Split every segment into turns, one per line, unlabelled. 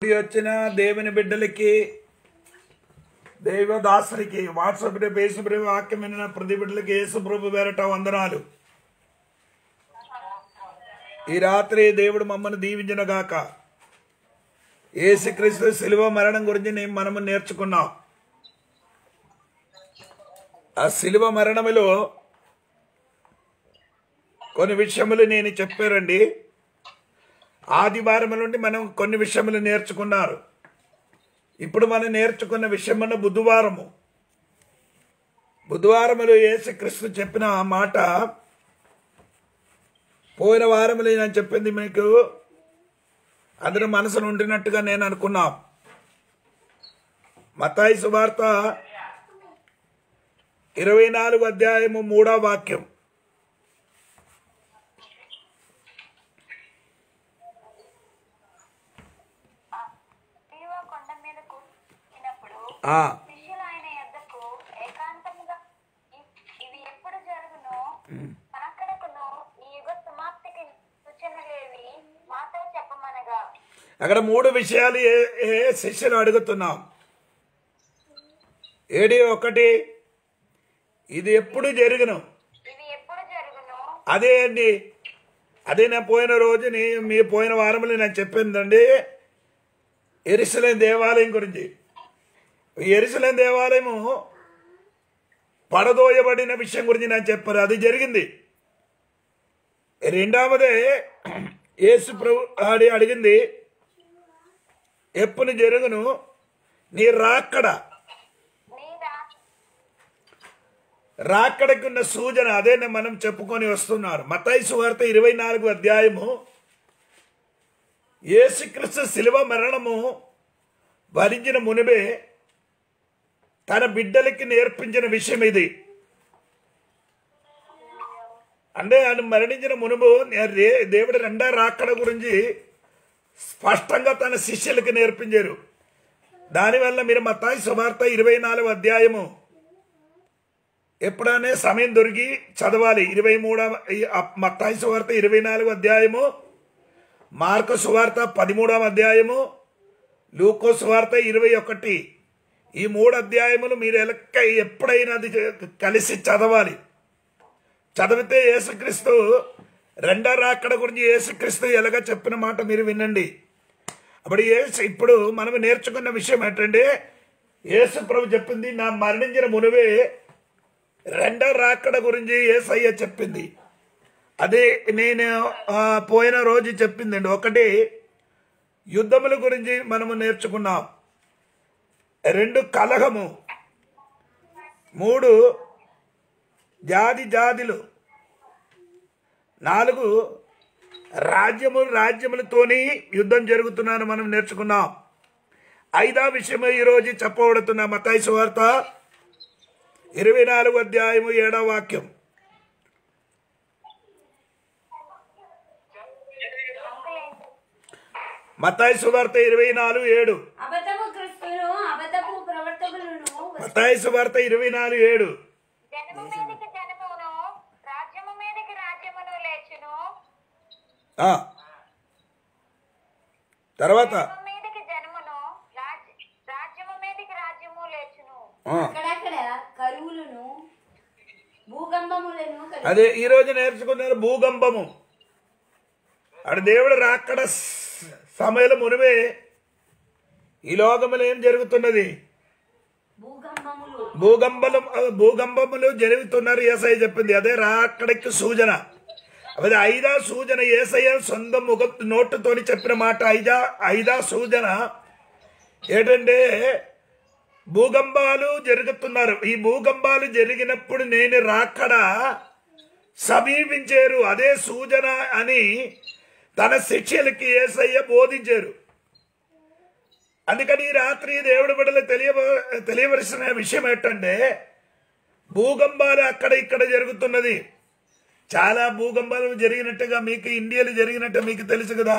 కూడి వచ్చిన దేవుని బిడ్డలకి దైవదాసులకి వాట్సాప్ రేపు యేసుప్రభు వాక్యం విన్న ప్రతి బిడ్డలకి యేసుప్రభు వేరట వందనాలు ఈ రాత్రి దేవుడు మమ్మల్ని దీవించిన గాక యేసుక్రీస్తు శిలువ మరణం గురించి నేను మనము నేర్చుకున్నాం ఆ శిలువ మరణములో కొన్ని విషయములు నేను చెప్పారండి ఆదివారం నుండి మనం కొన్ని విషయములు నేర్చుకున్నారు ఇప్పుడు మనం నేర్చుకున్న విషయమున్న బుధవారము బుధవారములు యేసుక్రీస్తు చెప్పిన ఆ మాట పోయిన వారములు నేను చెప్పింది మీకు అందరి మనసును ఉండినట్టుగా నేను అనుకున్నా మతాయి సువార్త ఇరవై నాలుగు అధ్యాయము మూడో వాక్యం
తీవ కొండ మీద కూర్చున్నప్పుడు
ఆ,
శిష్యులు ఆయన యొద్దకు ఏకాంతముగా ఇ- ఇవి ఎప్పుడు జరుగును అక్కడకును ఈ యుగ సమాప్తికి సూచనలేవి మాతో చెప్పమనగా
అక్కడ మూడు విషయాలు ఏ ఏ శిష్యులు అడుగుతున్నాం ఏడి ఒకటి ఇది ఎప్పుడు జరుగును
ఇవి ఎప్పుడు జరుగును
అదే అండి అదే నేను పోయిన రోజు నీ మీ పోయిన వారంలో నేను చెప్పిందండి ఎరుసలేం దేవాలయం గురించి ఎరుసలేం దేవాలయము పడదోయబడిన విషయం గురించి నేను చెప్పారు అది జరిగింది రెండవదే యేసు ప్రభు ఆడి అడిగింది ఎప్పుడు జరుగును నీ రాక్కడ
నీదా
రాక్కడకున్న సూచన అదే మనం చెప్పుకొని వస్తున్నారు మతాయి సువార్త ఇరవై నాలుగు అధ్యాయము యేసుక్రీస్తు శిలువ మరణము భరించిన మునిబే తన బిడ్డలకి నేర్పించిన విషయం ఇది అంటే ఆయన మరణించిన మునుపు రే- దేవుడు రెండో రాక్కడ గురించి స్పష్టంగా తన శిష్యులకి నేర్పించారు దానివల్ల మీరు మతాయి సువార్త ఇరవై నాలుగు అధ్యాయము ఎప్పుడనే సమయం దొరికి చదవాలి ఇరవై మూడవ ఈ అప్- మత్తాయి సువార్త ఇరవై నాలుగు అధ్యాయము మార్కు సువార్త పదిమూడవ అధ్యాయము లూకో సువార్త ఇరవై ఒకటి ఈ మూడు అధ్యాయములు మీరు ఎలక్క ఎప్పుడైనా అది కలిసి చదవాలి చదివితే యేసుక్రీస్తు రెండో రాకడ గురించి యేసుక్రీస్తు ఎలాగ చెప్పిన మాట మీరు వినండి అప్పుడు యేసు ఇప్పుడు మనం నేర్చుకున్న విషయం ఏంటంటే యేసు ప్రభు చెప్పింది నా మరణించిన మునివే రెండో రాకడ గురించి ఏసయ్య చెప్పింది అదే నేను ఆ, పోయిన రోజు చెప్పిందండి ఒకటి యుద్ధముల గురించి మనము నేర్చుకున్నాం రెండు కలహము మూడు జాతి జాతులు నాలుగు రాజ్యములు రాజ్యములతోని యుద్ధం జరుగుతున్నాను మనం నేర్చుకున్నాం ఐదా విషయము ఈరోజు చెప్పబడుతున్న మతాయి సువార్త ఇరవై నాలుగు అధ్యాయము ఏడవ వాక్యం మతాయి సువార్త ఇరవై నాలుగు ఏడు
అబద్ధము క్రిస్తును అబద్ధపు ప్రవర్తకులను
మతాయి సువార్త ఇరవై నాలుగు ఏడు
జనము మీదకి జనమును రాజ్యము మీదకి రాజ్యమును లేచును
ఆ. తర్వాత
జనము మీదకి జనమును రాజ్య రాజ్యము మీదకి రాజ్యము లేచును
ఆ.
అక్కడక్కడ కరువులను భూకంపములను కలుగు-
అదే ఈ రోజు నేర్చుకున్నారు భూకంపము అక్కడ దేవుడు రాక్కడ సమయంలో మునివే ఈ లోకములో ఏం జరుగుతున్నది
భూకంపములు
భూకంపలు భూకంపములు జరుగుతున్నారు ఏసఐ చెప్పింది అదే రాక్కడికి సూచన అదే ఐదా సూచన ఏసయ్య సొంత ముఖ నోటుతోని చెప్పిన మాట ఐదా ఐదా సూచన ఏంటంటే భూకంపాలు జరుగుతున్నారు ఈ భూకంపాలు జరిగినప్పుడు నేను రాక్కడ సమీపించారు అదే సూచన అని తన శిష్యులకి ఏసయ్య బోధించారు అందుకని ఈ రాత్రి దేవుడి బిడ్డలు తెలియ తెలియవలసిన విషయం ఏంటంటే భూకంపాలు అక్కడ ఇక్కడ జరుగుతున్నది చాలా భూకంపాలు జరిగినట్టుగా మీకు ఇండియాలో జరిగినట్టు మీకు తెలుసు కదా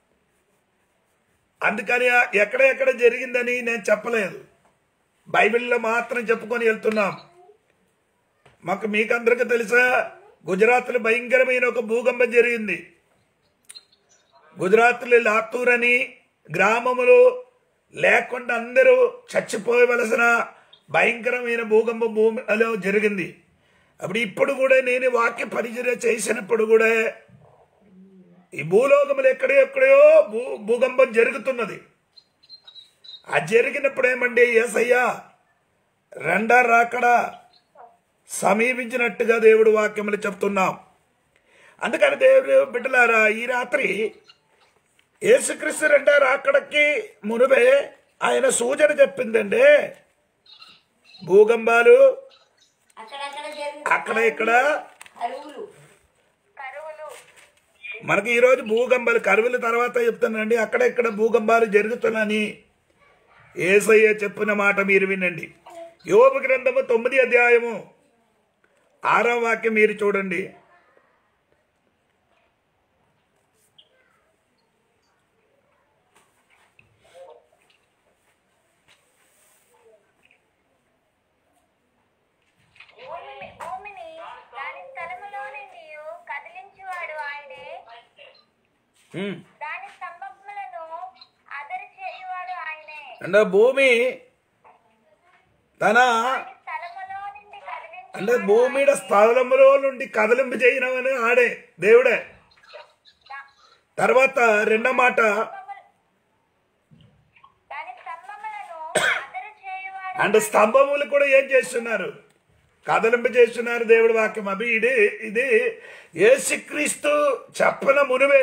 అందుకని ఆ ఎక్కడ ఎక్కడ జరిగిందని నేను చెప్పలేదు బైబిల్లో మాత్రం చెప్పుకొని వెళ్తున్నాం మాకు మీకందరికీ తెలుసా గుజరాత్లో భయంకరమైన ఒక భూకంపం జరిగింది గుజరాత్లో లాతూర్ అని గ్రామములు లేకుండా అందరూ చచ్చిపోవలసిన భయంకరమైన భూకంపం భూమిలో జరిగింది అప్పుడు ఇప్పుడు కూడా నేను వాక్య పరిచర్య చేసినప్పుడు కూడా ఈ భూలోకములు ఎక్కడో ఎక్కడో భూ భూకంపం జరుగుతున్నది ఆ జరిగినప్పుడు ఏమండి ఏసయ్యా రెండా రాకడా సమీపించినట్టుగా దేవుడు వాక్యములు చెప్తున్నాం అందుకని దేవుడు బిడ్డలారా ఈ రాత్రి యేసుక్రీస్తు రెండా రాకడకి మునుబే ఆయన సూచన చెప్పిందండి భూకంపాలు
అక్కడక్కడ జరుగుతుంది
అక్కడ ఇక్కడ
కరువులు
కరువులు
మనకి ఈరోజు భూకంపాలు కరువుల తర్వాత చెప్తానండి అక్కడ ఇక్కడ భూకంపాలు జరుగుతున్నాయని ఏసయ్య చెప్పిన మాట మీరు వినండి యోగ గ్రంథము తొమ్మిది అధ్యాయము ఆరో వాక్యం మీరు చూడండి
భూమిని భూమిని దాని స్థలములో నుండి కదిలించువాడు ఆయనే
ఉమ్.
దాని స్తంభములను అదరి చేయువాడు ఆయనే
అంటే భూమి తన
దాని స్థలములో నుండి కదిలించు
అంటే భూమిడ స్థలములో నుండి కదలింపు చేయనమని ఆడే దేవుడే తర్వాత రెండో మాట
దాని స్తంభములను అదరి చేయువాడు
అంటే స్తంభములు కూడా ఏం చేస్తున్నారు కదలింపు చేస్తున్నారు దేవుడి వాక్యం అవి ఇది ఇది యేసుక్రీస్తు చెప్పన మునివే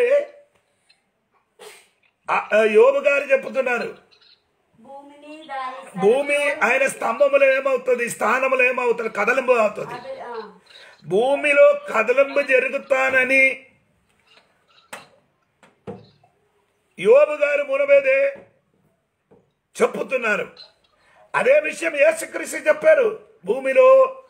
ఆ- ఆ యోబు గారు చెప్తున్నారు
భూమిని దాని స్థలం-
భూమి ఆయన స్తంభములు ఏమవుతుంది స్థానములు ఏమవుతుంది కదలింపు అవుతుంది
అది, ఆ,
భూమిలో కదలింపు జరుగుతానని యోబు గారు మునమేదే చెప్పుతున్నారు అదే విషయం యేసుక్రీస్తు చెప్పారు భూమిలో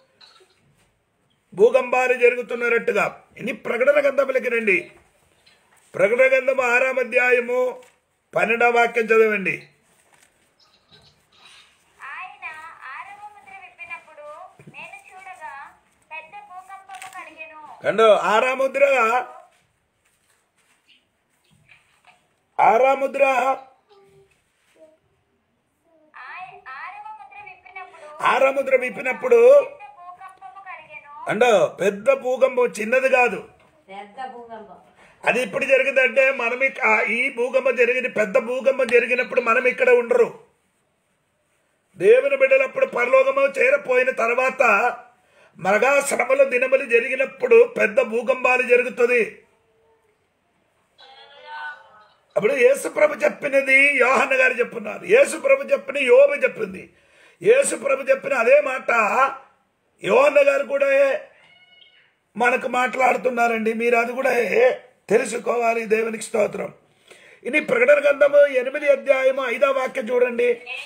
భూకంపాలు జరుగుతున్నట్టుగా ఇని ప్రకటన గంధములకి రండి ప్రకటన గంధము ఆరాం అధ్యాయము పన్నెండవ వాక్యం చదవండి
ఆయన ఆరవ ముద్ర విప్పినప్పుడు నేను చూడగా పెద్ద భూకంపము కలిగెను
కండు ఆరాముద్ర ఆరాముద్ర
ఆయ- ఆరవ ముద్ర విప్పినప్పుడు
ఆరాముద్ర విప్పినప్పుడు
పెద్ద భూకంపము కలిగెను
అండ్ పెద్ద భూకంపం చిన్నది కాదు
పెద్ద భూకంపం
అది ఇప్పుడు జరిగిందంటే మనం ఇక- ఆ ఈ భూకంపం జరిగింది పెద్ద భూకంపం జరిగినప్పుడు మనం ఇక్కడ ఉండరు దేవుని బిడ్డలప్పుడు పరలోకము చేరపోయిన తర్వాత మరగా శ్రమల దినములు జరిగినప్పుడు పెద్ద భూకంపాలు జరుగుతుంది అప్పుడు యేసుప్రభు చెప్పినది యోహన్న గారు చెప్పున్నారు యేసుప్రభు చెప్పిన యోబు చెప్పింది యేసుప్రభు చెప్పిన అదే మాట యోహన్న గారు కూడా మనకు మాట్లాడుతున్నారండి మీరు అది కూడా తెలుసుకోవాలి దేవునికి స్తోత్రం ఇది ప్రకటన గ్రంథము ఎనిమిది అధ్యాయము ఐదో వాక్యం చూడండి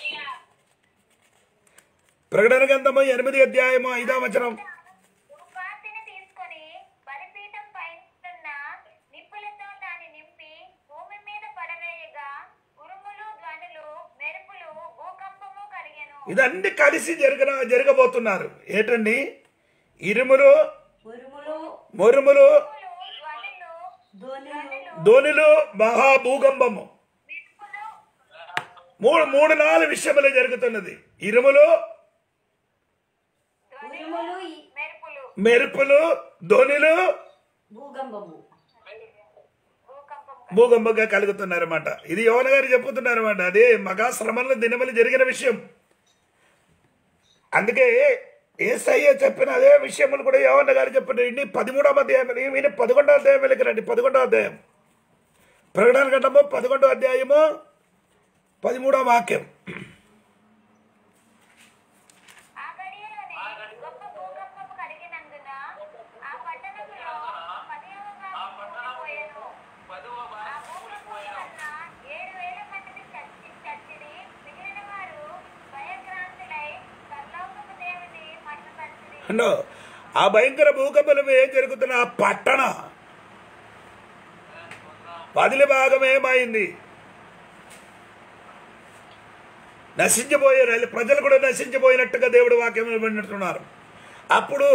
ప్రకటన గ్రంథము ఎనిమిది అధ్యాయము ఐదో వచనం
ధూపార్తిని తీసుకొని బలిపీఠం పైన నిప్పులతో దాన్ని నింపి భూమి మీద పడవేయగా ఉరుములు ధ్వనులు మెరుపులు భూకంపము కలిగెను
ఇదన్నీ కలిసి జరగ జరగబోతున్నారు ఏంటండి ఇరుములు
ఉరుములు
మొరుములు
ధ్వనులు
ధ్వనులు
ధోనిలు మహాభూకంపము
మెరుపులు
మూడు మూడు నాలుగు విషయములు జరుగుతున్నది ఇరుములు
ఉరుములు ఈ
మెరుపులు
మెరుపులు ధోనిలు
భూకంపము
భూకంపము
భూకంపంగా కలుగుతున్నారన్నమాట ఇది యోన గారు చెప్పుతున్నారన్నమాట అదే మగా శ్రమల దినములు జరిగిన విషయం అందుకే ఏసయ్య చెప్పిన అదే విషయములు కూడా యోవన్న గారు చెప్పిన ఇన్ని పదమూడవ అధ్యాయం ఈయన పదకొండవ అధ్యాయం వెళ్ళకి రండి పదకొండవ అధ్యాయం ప్రకటన గంటము పదకొండవ అధ్యాయము పదమూడవ వాక్యం
ఆ గడియలోనే గొప్ప భూకంపము కలిగినందున ఆ పట్టణములో పదిహేవ భాగం కూలిపోయెను. ఆ భూకంపం వలన ఏడు వేల మందిని చచ్చి చచ్చిరి. మిగిలిన వారు భయభ్రాంతులై పరలోకపు దేవుని మహిమపరచిరి.
అండో ఆ భయంకర భూకంపం ఏం జరుగుతున్న ఆ పట్టణ పదిలి భాగం ఏమైంది నశించిపోయారు ప్రజలు కూడా నశించిపోయినట్టుగా దేవుడు వాక్యం వింటున్నారు అప్పుడు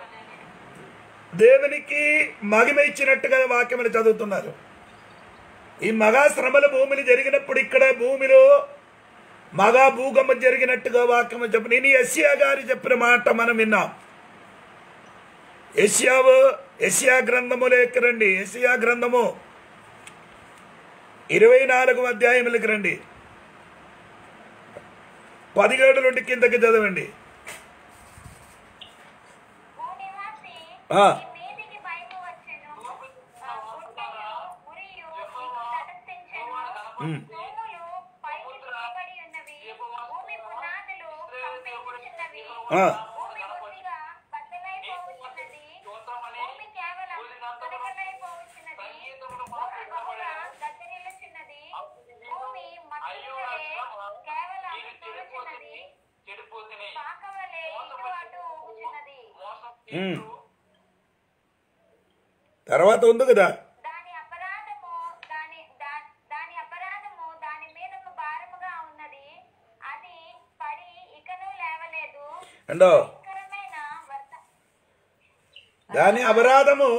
దేవునికి మహిమ ఇచ్చినట్టుగా వాక్యములు చదువుతున్నారు ఈ మగా శ్రమల భూమిని జరిగినప్పుడు ఇక్కడ భూమిలో మగా భూకంపం జరిగినట్టుగా వాక్యం చెప్పు నేను ఎస్యా గారి చెప్పిన మాట మనం విన్నాం ఎస్యావు ఎస్యా గ్రంథములు ఎక్కరండి ఎస్యా గ్రంథము ఇరవై నాలుగు అధ్యాయములకి రండి పదిహేడు నుండి కిందకి చదవండి
భూనివాసి
ఆ.
నీ మీదికి పైకి వచ్చెను. ఆ, గుంటయు, ఉరియు నీకు తటస్థించెను. తూములు పైకి త్రోయబడి ఉన్నవి. భూమి పునాదులు కంపించుచున్నవి.
ఆ.
భూమి బొత్తిగా బద్దలైపోవచ్చున్నది. భూమి కేవలం తొలకలైపోవచ్చున్నది. భూమి బహుగా దద్దరిల్లుచున్నది. భూమి మట్టి వలె కేవలం తొలుచున్నది. పాక వలె ఇటు అటు ఊగుచున్నది.
ఉమ్. తర్వాత ఉంది కదా
దాని అపరాధము దాని దా- దాని అపరాధము దాని మీద భారముగా ఉన్నది అది పడి ఇకను లేవలేదు
అండో
భయంకరమైన వర్త
దాని అపరాధము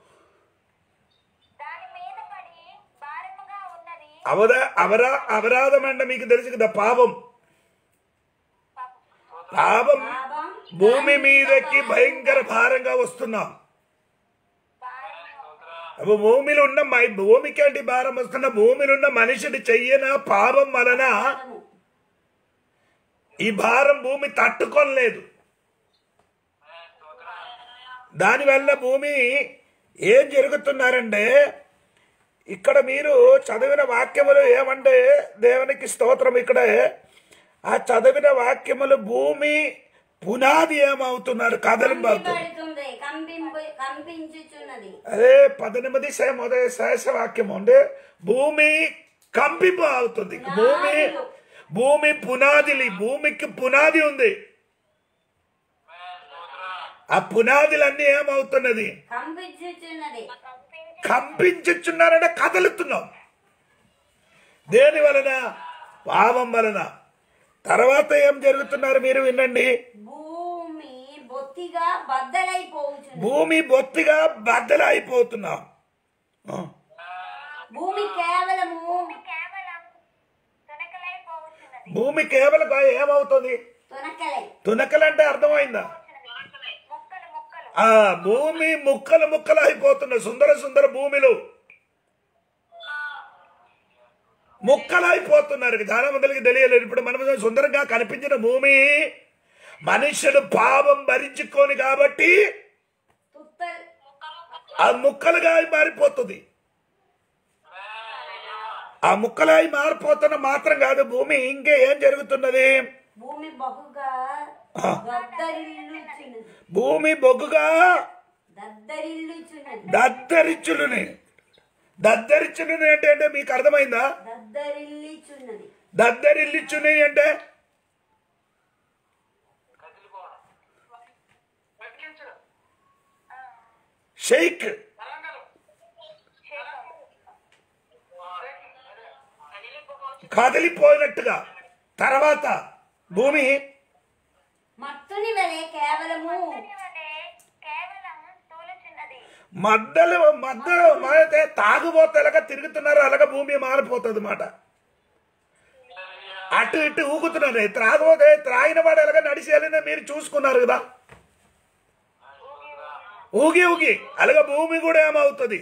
దాని మీద పడి భారముగా ఉన్నది
అవరా అవరా అపరాధం అంటే మీకు తెలుసు కదా పాపం పాపం
పాపం
భూమి మీదకి భయంకర భారంగా వస్తున్నాం అప్పుడు భూమిలో ఉన్న మై- భూమికి అంటే భారం వస్తున్న భూమిలో ఉన్న మనిషిని చెయ్యన పాపం వలన
పాపము.
ఈ భారం భూమి తట్టుకోలేదు దానివల్ల భూమి ఏం జరుగుతున్నారంటే ఇక్కడ మీరు చదివిన వాక్యములు ఏమంటే దేవునికి స్తోత్రం ఇక్కడే ఆ చదివిన వాక్యములు భూమి పునాది ఏమవుతున్నారు కదలింపవుతుంది
కంపింపడుతుంది కంపింపు కంపించుచున్నది
అదే పద్దెనిమిది శే- మొదటి శేష వాక్యం అంటే భూమి కంపింపు అవుతుంది భూమి భూమి పునాదిలి భూమికి పునాది ఉంది ఆ పునాదులన్నీ ఏమవుతున్నది
కంపించుచున్నది
కంపించుచున్నారంటే కదలుతున్నాం దేని వలన పాపం వలన తర్వాత ఏం జరుగుతున్నారు మీరు వినండి
భూమి బొత్తిగా బద్దలైపోవుచున్నది
భూమి బొత్తిగా బద్దలైపోతున్నాం ఆ.
భూమి కేవలము
కేవలం తునకలైపోవచ్చున్నది
భూమి కేవలం ఏమవుతుంది
తునకలై
తునకలంటే అర్థమైందా
ముక్కలు ముక్కలు
ఆ భూమి ముక్కలు ముక్కలు అయిపోతున్నాయి సుందర సుందర భూమిలో ముక్కలు అయిపోతున్నారు చాలా మందికి తెలియలేదు ఇప్పుడు మనం సుందరంగా కనిపించిన భూమి మనుషుడు పాపం భరించుకోని కాబట్టి
తుత్తల్
ఆ ముక్కలుగా మారిపోతుంది ఆ ముక్కలై మారిపోతున్న మాత్రం కాదు భూమి ఇంకా ఏం జరుగుతున్నది
భూమి బహుగా దద్దరిల్లుచున్నది
భూమి బొగ్గుగా
దద్దరిల్లుచున్నది
దద్దరిచులుని దద్దరిచులుని అంటే అంటే మీకు అర్థమైందా
దద్దరిల్లుచున్నది
దద్దరిల్లిచుని అంటే షేక్ కదిలిపోయినట్టుగా తర్వాత భూమి
మత్తుని వలె కేవలము
వలె కేవలం తూలుచున్నది
మద్దలు మద్దలు మారితే తాగుబోతేలాగా తిరుగుతున్నారు అలాగా భూమి మారిపోతుంది మాట అటు ఇటు ఊగుతున్నారు త్రాగబోతే త్రాగిన వాడు ఎలాగ నడిచి వెళ్ళినా మీరు చూసుకున్నారు కదా ఊగి ఊగి అలాగే భూమి కూడా ఏమవుతుంది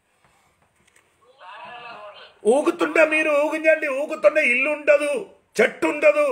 ఊగుతుంటే మీరు ఊగించండి ఊగుతుంటే ఇల్లు ఉండదు చెట్టు ఉండదు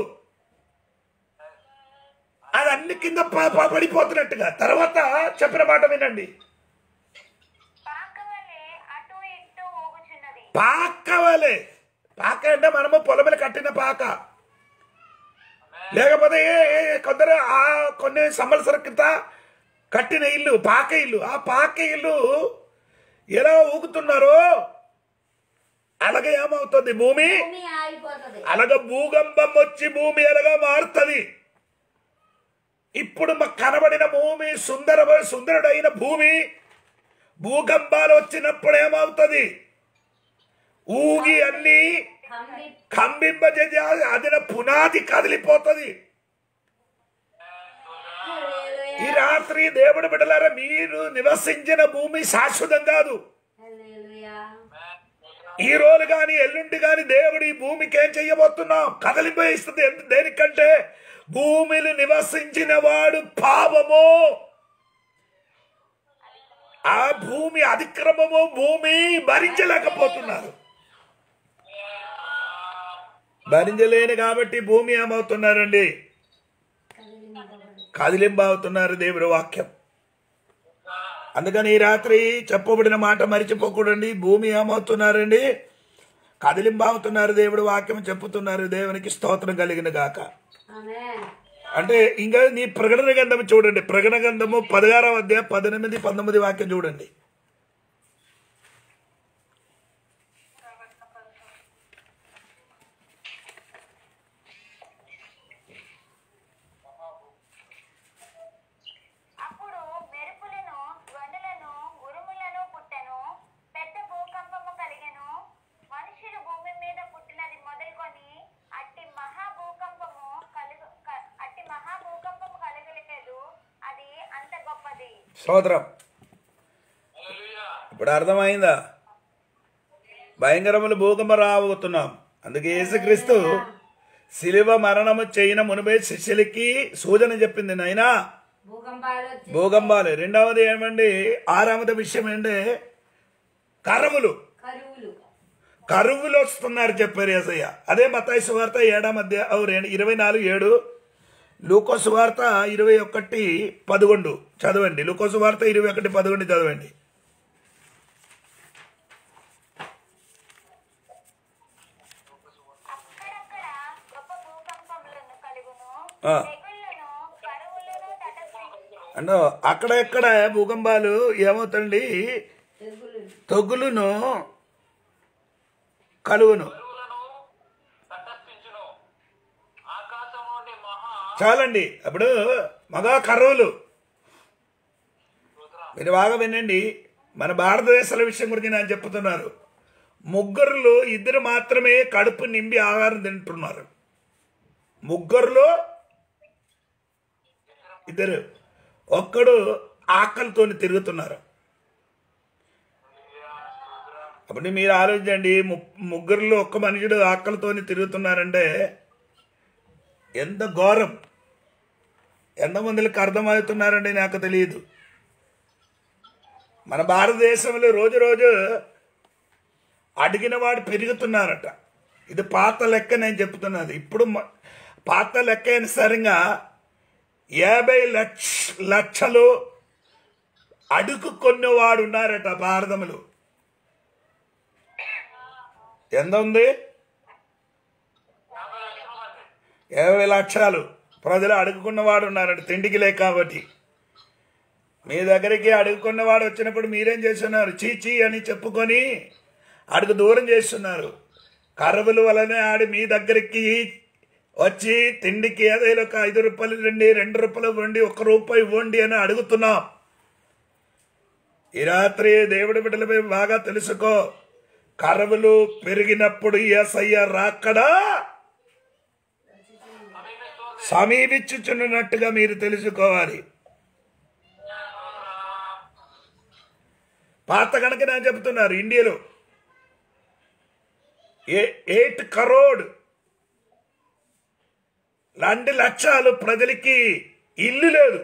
అది అన్ని కింద ప- ప- పడిపోతున్నట్టుగా తర్వాత చెప్పిన మాట వినండి
పాక వలె అటు ఇటు ఊగుచున్నది
పాక వలె పాక అంటే మనము పొలములు కట్టిన పాక లేకపోతే ఏ- ఏ- కొందరు ఆ కొన్ని సంవత్సరాల క్రిత కట్టిన ఇల్లు పాక ఇల్లు ఆ పాక ఇల్లు ఎలా ఊగుతున్నారో అలాగే ఏమవుతుంది భూమి
భూమి ఆగిపోతుంది
అలాగ భూకంపం వచ్చి భూమి ఎలాగా మారుతుంది ఇప్పుడు మాకు కనబడిన భూమి సుందర సుందరుడైన భూమి భూకంపాలు వచ్చినప్పుడు ఏమవుతుంది ఊగి అన్ని
కంబి
కంబింపజేసి అదిన పునాది కదిలిపోతుంది ఈ
హల్లెలూయా
రాత్రి దేవుడు బిడ్డలారా మీరు నివసించిన భూమి శాశ్వతం కాదు
హల్లెలూయా
ఈ రోజు కానీ ఎల్లుండి కానీ దేవుడు ఈ భూమికి ఏం చెయ్యబోతున్నాం కదలిపోయిస్తుంది ఎందు- దేనికంటే భూమిని నివసించిన వాడు పాపము ఆ భూమి అతిక్రమము భూమి భరించలేకపోతున్నారు భరించలేని కాబట్టి భూమి ఏమవుతున్నారండి కదిలింపు అవుతున్నారు దేవుడి వాక్యం అందుకని ఈ రాత్రి చెప్పబడిన మాట మరిచిపోకూడండి భూమి ఏమవుతున్నారండి కదిలింపు అవుతున్నారు దేవుడి వాక్యం చెప్పుతున్నారు దేవునికి స్తోత్రం కలిగిన గాక
ఆమె
అంటే ఇంకా నీ ప్రకటన గంధము చూడండి ప్రకటన గంధము పదహారవ అధ్యాయం పద్దెనిమిది పంతొమ్మిది వాక్యం చూడండి
అప్పుడు మెరుపులను ధ్వనులను ఉరుములను పుట్టెను పెద్ద భూకంపము కలిగెను మనుషులు భూమి మీద పుట్టినది మొదలుకొని అట్టి మహా భూకంపము కలుగు క- అట్టి మహా భూకంపము కలగలేదు అది అంత గొప్పది
స్తోత్రం ఇప్పుడు అర్థమైందా భయంకరములు భూకంపం రాబోతున్నాం అందుకే యేసుక్రీస్తు శిలువ మరణము చేయన మునిపే శిష్యులకి సూచన చెప్పింది నాయనా
భూకంపాలు వచ్చి
భూకంపాలు రెండవది ఏమండి ఆరామది విషయం ఏంటంటే కరములు
కరువులు
కరువులు వస్తున్నారు చెప్పారు యేసయ్య అదే మతాయి సువార్త ఏడా మధ్య ఇరవై నాలుగు ఏడు లూకో సువార్త ఇరవై ఒకటి పదకొండు చదవండి లూకో సువార్త ఇరవై ఒకటి పదకొండు చదవండి
అక్కడక్కడ గొప్ప భూకంపములను కలుగును
ఆ.
తెగుళ్లను కరువులను తటస్థించు
అంటే అక్కడెక్కడ భూకంపాలు ఏమవుతండి
తెగులు
తొగులును కలువును
తటస్థించును ఆకాశం నుండి మహా
చాలండి అప్పుడు మగా కరువులు మీరు బాగా వినండి మన భారతదేశాల విషయం గురించి నేను చెప్తున్నారు ముగ్గురులో ఇద్దరు మాత్రమే కడుపు నింపి ఆహారం తింటున్నారు ముగ్గురులో ఇద్దరు ఒక్కడు ఆకలితోని తిరుగుతున్నారు అప్పుడు మీరు ఆలోచించండి ము- ముగ్గురులో ఒక్క మనుషుడు ఆకలితోని తిరుగుతున్నారంటే ఎంత ఘోరం ఎంతమందికి అర్థమవుతున్నారండి నాకు తెలియదు మన భారతదేశంలో రోజు రోజు అడిగిన వాడు పెరుగుతున్నారట ఇది పాత లెక్క నేను చెప్తున్నది ఇప్పుడు మ- పాత లెక్క అయిన సరిగా యాభై లక్ష లక్షలు అడుగు కొన్నవాడు ఉన్నారట భారతంలో ఎంత ఉంది యాభై లక్షలు ప్రజలు అడుగుకున్నవాడు ఉన్నారట తిండికి లేక కాబట్టి మీ దగ్గరికి అడుగుకున్నవాడు వచ్చినప్పుడు మీరేం చేస్తున్నారు చీచీ అని చెప్పుకొని అడుగు దూరం చేస్తున్నారు కరువుల వలనే ఆడి మీ దగ్గరికి వచ్చి తిండికి ఏదైనా ఒక ఐదు రూపాయలు రండి రెండు రూపాయలు ఇవ్వండి ఒక్క రూపాయి ఇవ్వండి అని అడుగుతున్నాం ఈ రాత్రి దేవుడి బిడ్డలపై బాగా తెలుసుకో కరువులు పెరిగినప్పుడు ఏసయ్య రాకడా సమీపించుచున్నట్టుగా మీరు తెలుసుకోవాలి పాత కనుక నేను చెప్తున్నారు ఇండియాలో ఏ ఎయిట్ కరోడ్ రెండు లక్షలు ప్రజలకి ఇల్లు లేదు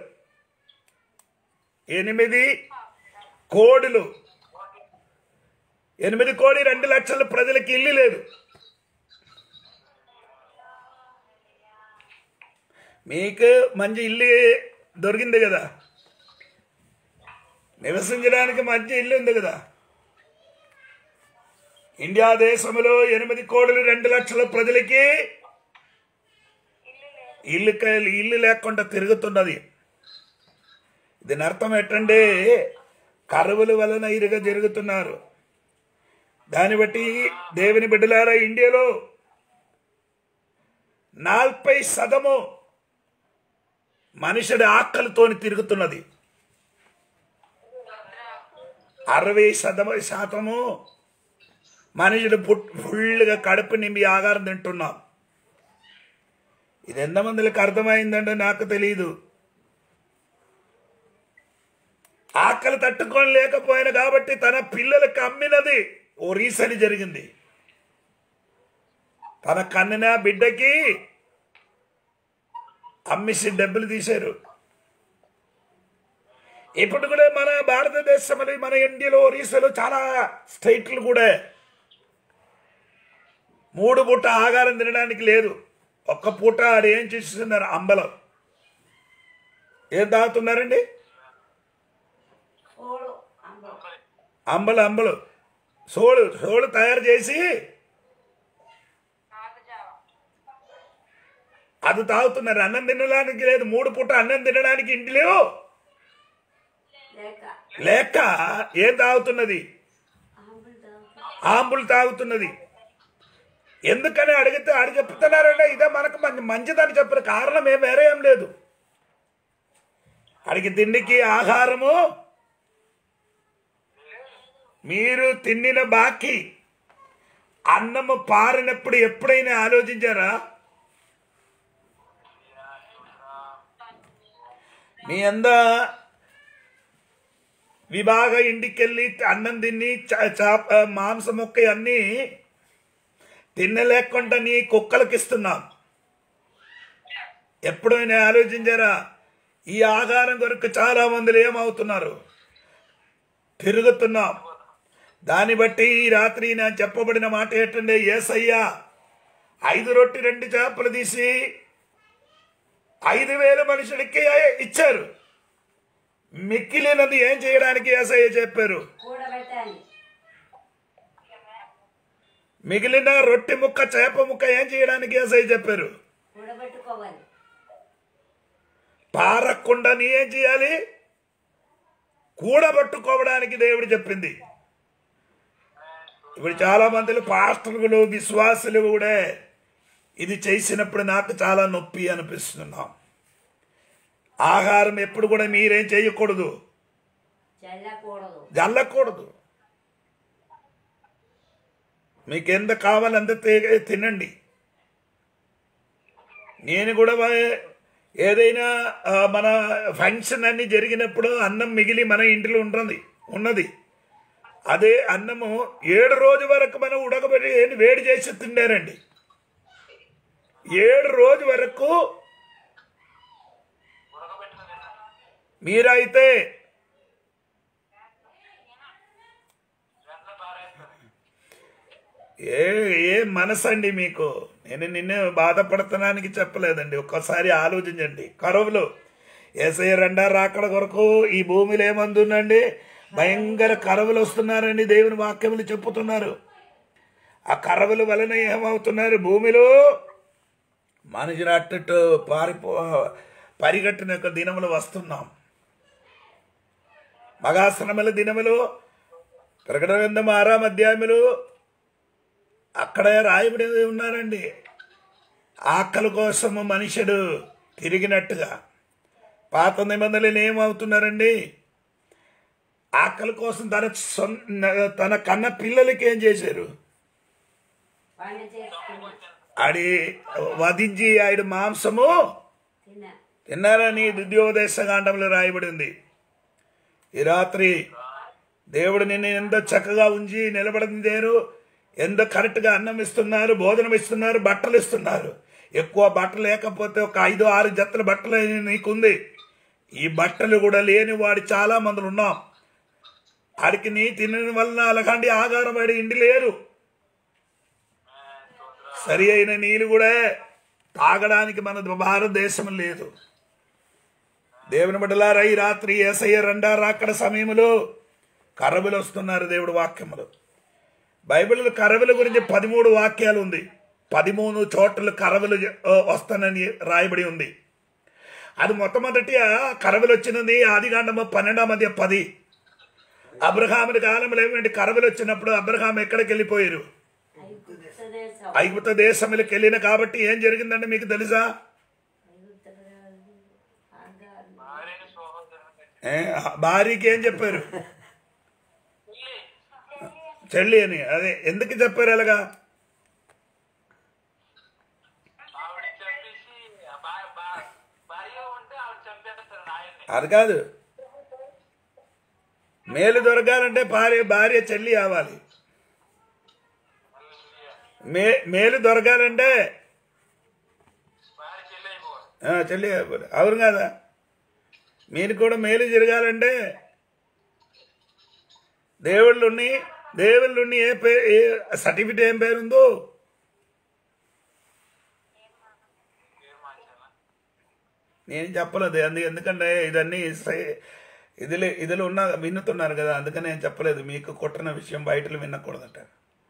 ఎనిమిది కోడులు ఎనిమిది కోడి రెండు లక్షల ప్రజలకి ఇల్లు లేదు మీకు మంచి ఇల్లు దొరికింది కదా నివసించడానికి మంచి ఇల్లు ఉంది కదా ఇండియా దేశంలో ఎనిమిది కోడులు రెండు లక్షల ప్రజలకి ఇల్లు క- ఇల్లు లేకుండా తిరుగుతున్నది దీని అర్థం ఏంటంటే కరువుల వలన ఇరుగా జరుగుతున్నారు దాన్ని బట్టి దేవుని బిడ్డలారా ఇండియాలో నలభై శతము మనుషుడి ఆకలితోని తిరుగుతున్నది అరవై శతము శాతము మనుషుడు పుట్ ఫుల్గా కడుపు నింపి ఆహారం తింటున్నాం ఇది ఎంతమందికి అర్థమైందంటే నాకు తెలియదు ఆకలి తట్టుకొని లేకపోయిన కాబట్టి తన పిల్లలకు అమ్మినది ఓ రీసెంట్ జరిగింది తన కన్నిన బిడ్డకి అమ్మిసి డబ్బులు తీశారు ఇప్పుడు కూడా మన భారతదేశంలో మన ఇండియాలో ఒరిస్సాలో చాలా స్టేట్లు కూడా మూడు పూట ఆహారం తినడానికి లేదు ఒక్క పూట ఆడు ఏం చేస్తున్నారు అంబలం ఏం తాగుతున్నారండి
ఓడు అంబం
అంబలు అంబలు సోలు సోలు తయారు చేసి
నాగజావ
అది తాగుతున్నారు అన్నం తినడానికి లేదు మూడు పూట అన్నం తినడానికి ఇంటిలో
లేక
లేక ఏం తాగుతున్నది
ఆంబులు తాగుతా
ఆంబులు తాగుతున్నది ఎందుకని అడిగితే అడిగి చెప్తున్నారంటే ఇదే మనకు మంచి మంచిదని చెప్పిన కారణం ఏం వేరే ఏం లేదు అడిగి తిండికి ఆహారము మీరు తిన్నిన బాకి అన్నము పారినప్పుడు ఎప్పుడైనా ఆలోచించారా మీ అంద విభాగ ఇంటికెళ్ళి అన్నం తిని చ- చాప మాంసం మొక్క అన్నీ తినలేకుండా నీ కుక్కలకి ఇస్తున్నాం ఎప్పుడైనా ఆలోచించారా ఈ ఆహారం కొరకు చాలా మందిలు ఏమవుతున్నారు తిరుగుతున్నాం దాన్ని బట్టి ఈ రాత్రి నేను చెప్పబడిన మాట ఏంటంటే ఏసయ్యా ఐదు రొట్టి రెండు చేపలు తీసి ఐదు వేల మనుషులకి ఇచ్చారు మిక్కిలినది ఏం చేయడానికి ఏసయ్య చెప్పారు
కూడబెట్టాలి
మిగిలిన రొట్టె ముక్క చేప ముక్క ఏం చేయడానికి ఏసయ్య చెప్పారు
కూడబెట్టుకోవాలి
పారకుండా నీ ఏం చేయాలి కూడబట్టుకోవడానికి దేవుడు చెప్పింది ఇప్పుడు చాలా మందిలు పాస్టర్లు విశ్వాసులు కూడా ఇది చేసినప్పుడు నాకు చాలా నొప్పి అనిపిస్తున్నాం ఆహారం ఎప్పుడు కూడా మీరేం చేయకూడదు
చల్లకూడదు
జల్లకూడదు మీకు ఎంత కావాలంత తే- తినండి నేను కూడా వా- ఏదైనా ఆ, మన ఫంక్షన్ అన్ని జరిగినప్పుడు అన్నం మిగిలి మన ఇంటిలో ఉంటుంది ఉన్నది అదే అన్నము ఏడు రోజు వరకు మనం ఉడకబెట్టి ఏంటి వేడి చేసి తిండారండి ఏడు రోజు వరకు మీరైతే ఏ ఏ మనసు అండి మీకు నేను నిన్నే బాధపడుతున్నానికి చెప్పలేదండి ఒక్కసారి ఆలోచించండి కరువులు ఏసఐ రెండా రాకడ కొరకు ఈ భూమిలో ఏమందుందండి భయంకర కరువులు వస్తున్నారండి దేవుని వాక్యములు చెప్పుతున్నారు ఆ కరువుల వలన ఏమవుతున్నారు భూమిలో మనుషులు అట్టట్టు పారిపో పరిగెట్టిన యొక్క దినములు వస్తున్నాం మగాశ్రమల దినములు ప్రకటన గ్రంథం ఆరాం అధ్యాయములు అక్కడే రాయబడి ఉన్నారండి ఆకలి కోసము మనుషుడు తిరిగినట్టుగా పాత నిబంధనలు ఏమవుతున్నారండి ఆకలి కోసం తన సొంత తన కన్న పిల్లలకి ఏం చేశారు
పండు చేసుకున్నా
ఆడి వధించి ఆడి మాంసము
తిన్నా
తిన్నారని ద్వితీయోపదేశకాండంలో రాయబడింది ఈ రాత్రి దేవుడు నిన్ను ఎంత చక్కగా ఉంచి నిలబడిందేరు ఎంత కరెక్ట్గా అన్నం ఇస్తున్నారు భోజనం ఇస్తున్నారు బట్టలు ఇస్తున్నారు ఎక్కువ బట్టలు లేకపోతే ఒక ఐదు ఆరు జతల బట్టలు నీకుంది ఈ బట్టలు కూడా లేని వాడు చాలా మంది ఉన్నాం ఆడికి నీ తినడం వలన అలాంటి ఆధారం వాడి ఇంటి లేరు సరి అయిన నీళ్ళు కూడా తాగడానికి మన భారతదేశం లేదు దేవుని బిడ్డలారా ఈ రాత్రి ఏసయ్య రెండా రాకడ సమయంలో కరవులు వస్తున్నారు దేవుడు వాక్యములు బైబిల్ కరవుల గురించి పదిమూడు వాక్యాలు ఉంది పదిమూడు చోట్ల కరవులు ఆ, వస్తానని రాయబడి ఉంది అది మొట్టమొదటి కరవులు వచ్చినది ఆదికాండము పన్నెండాం మధ్య పది అబ్రహాముడి కాలంలో ఏమిటి కరవులు వచ్చినప్పుడు అబ్రహాం ఎక్కడికి వెళ్ళిపోయారు
ఐగుప్తు దేశం
ఐగుప్త దేశంలోకి వెళ్ళిన కాబట్టి ఏం జరిగిందంటే మీకు తెలుసా
ఐగుప్తు ఆగారు
భార్యని సోహోదరుని
ఏ, భార్యకి ఏం చెప్పారు చెల్లి అని అదే ఎందుకు చెప్పారు అలాగా
ఆవిడ చంపేసి ఆ భా- భా- భార్య ఉంటే ఆవిడ చంపేస్తారు నాయన్ని
అది కాదు మేలు దొరకాలంటే భార్య భార్య చెల్లి అవ్వాలి మే మేలు దొరకాలంటే
భార్య చెల్లి అయిపోవాలి
ఆ, చెల్లి అవును కదా మీరు కూడా మేలు జరగాలంటే దేవుళ్ళుని దేవుళ్ళుని ఏ పేరు ఏ సర్టిఫికేట్ ఏం పేరుందో
పేరు మార్చాలా
నేను చెప్పలేదు అందు ఎందుకంటే ఇదన్నీ సై- ఇదిలే ఇదిలో ఉన్న విన్నుతున్నారు కదా అందుకని నేను చెప్పలేదు మీకు కొట్టిన విషయం బయటలు వినకూడదట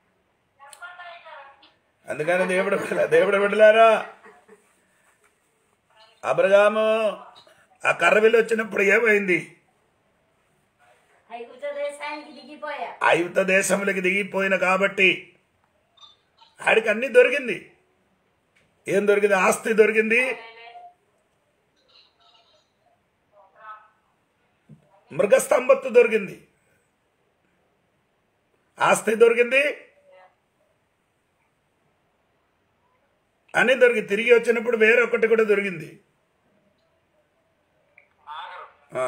అందుకని దేవుడు బిడ్డల- దేవుడు బిడ్డలారా అబ్రగాము ఆ కర్రవిల్లు వచ్చినప్పుడు ఏమైంది
ఐగుప్త దేశానికి దిగిపోయా
ఐవత దేశంలోకి దిగిపోయిన కాబట్టి ఆడికి అన్ని దొరికింది ఏం దొరికింది ఆస్తి దొరికింది మృగస్తంభత్తు దొరికింది ఆస్తి దొరికింది అన్ని దొరికింది తిరిగి వచ్చినప్పుడు వేరొకటి కూడా దొరికింది
ఆగరు
ఆ.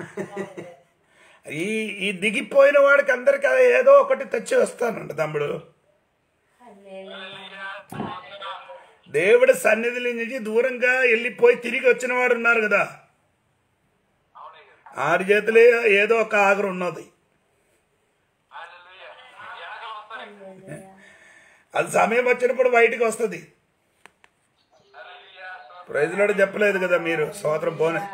ఈ ఈ దిగిపోయిన వాడికి అందరికి అది ఏదో ఒకటి తెచ్చి వస్తానంట తమ్ముడు
హల్లెలూయా.
దేవుడి సన్నిధి నుంచి దూరంగా వెళ్ళిపోయి తిరిగి వచ్చిన వాడు ఉన్నారు కదా
అవునే కదా
ఆడి చేతిలో ఏదో ఒక ఆగరు ఉన్నది
హల్లెలూయా వెనకలు వస్తారు
హల్లెలూయా.
అది సమయం వచ్చినప్పుడు బయటికి వస్తుంది
హల్లెలూయా
ప్రైజ్లోడు చెప్పలేదు కదా మీరు స్తోత్రం పోనే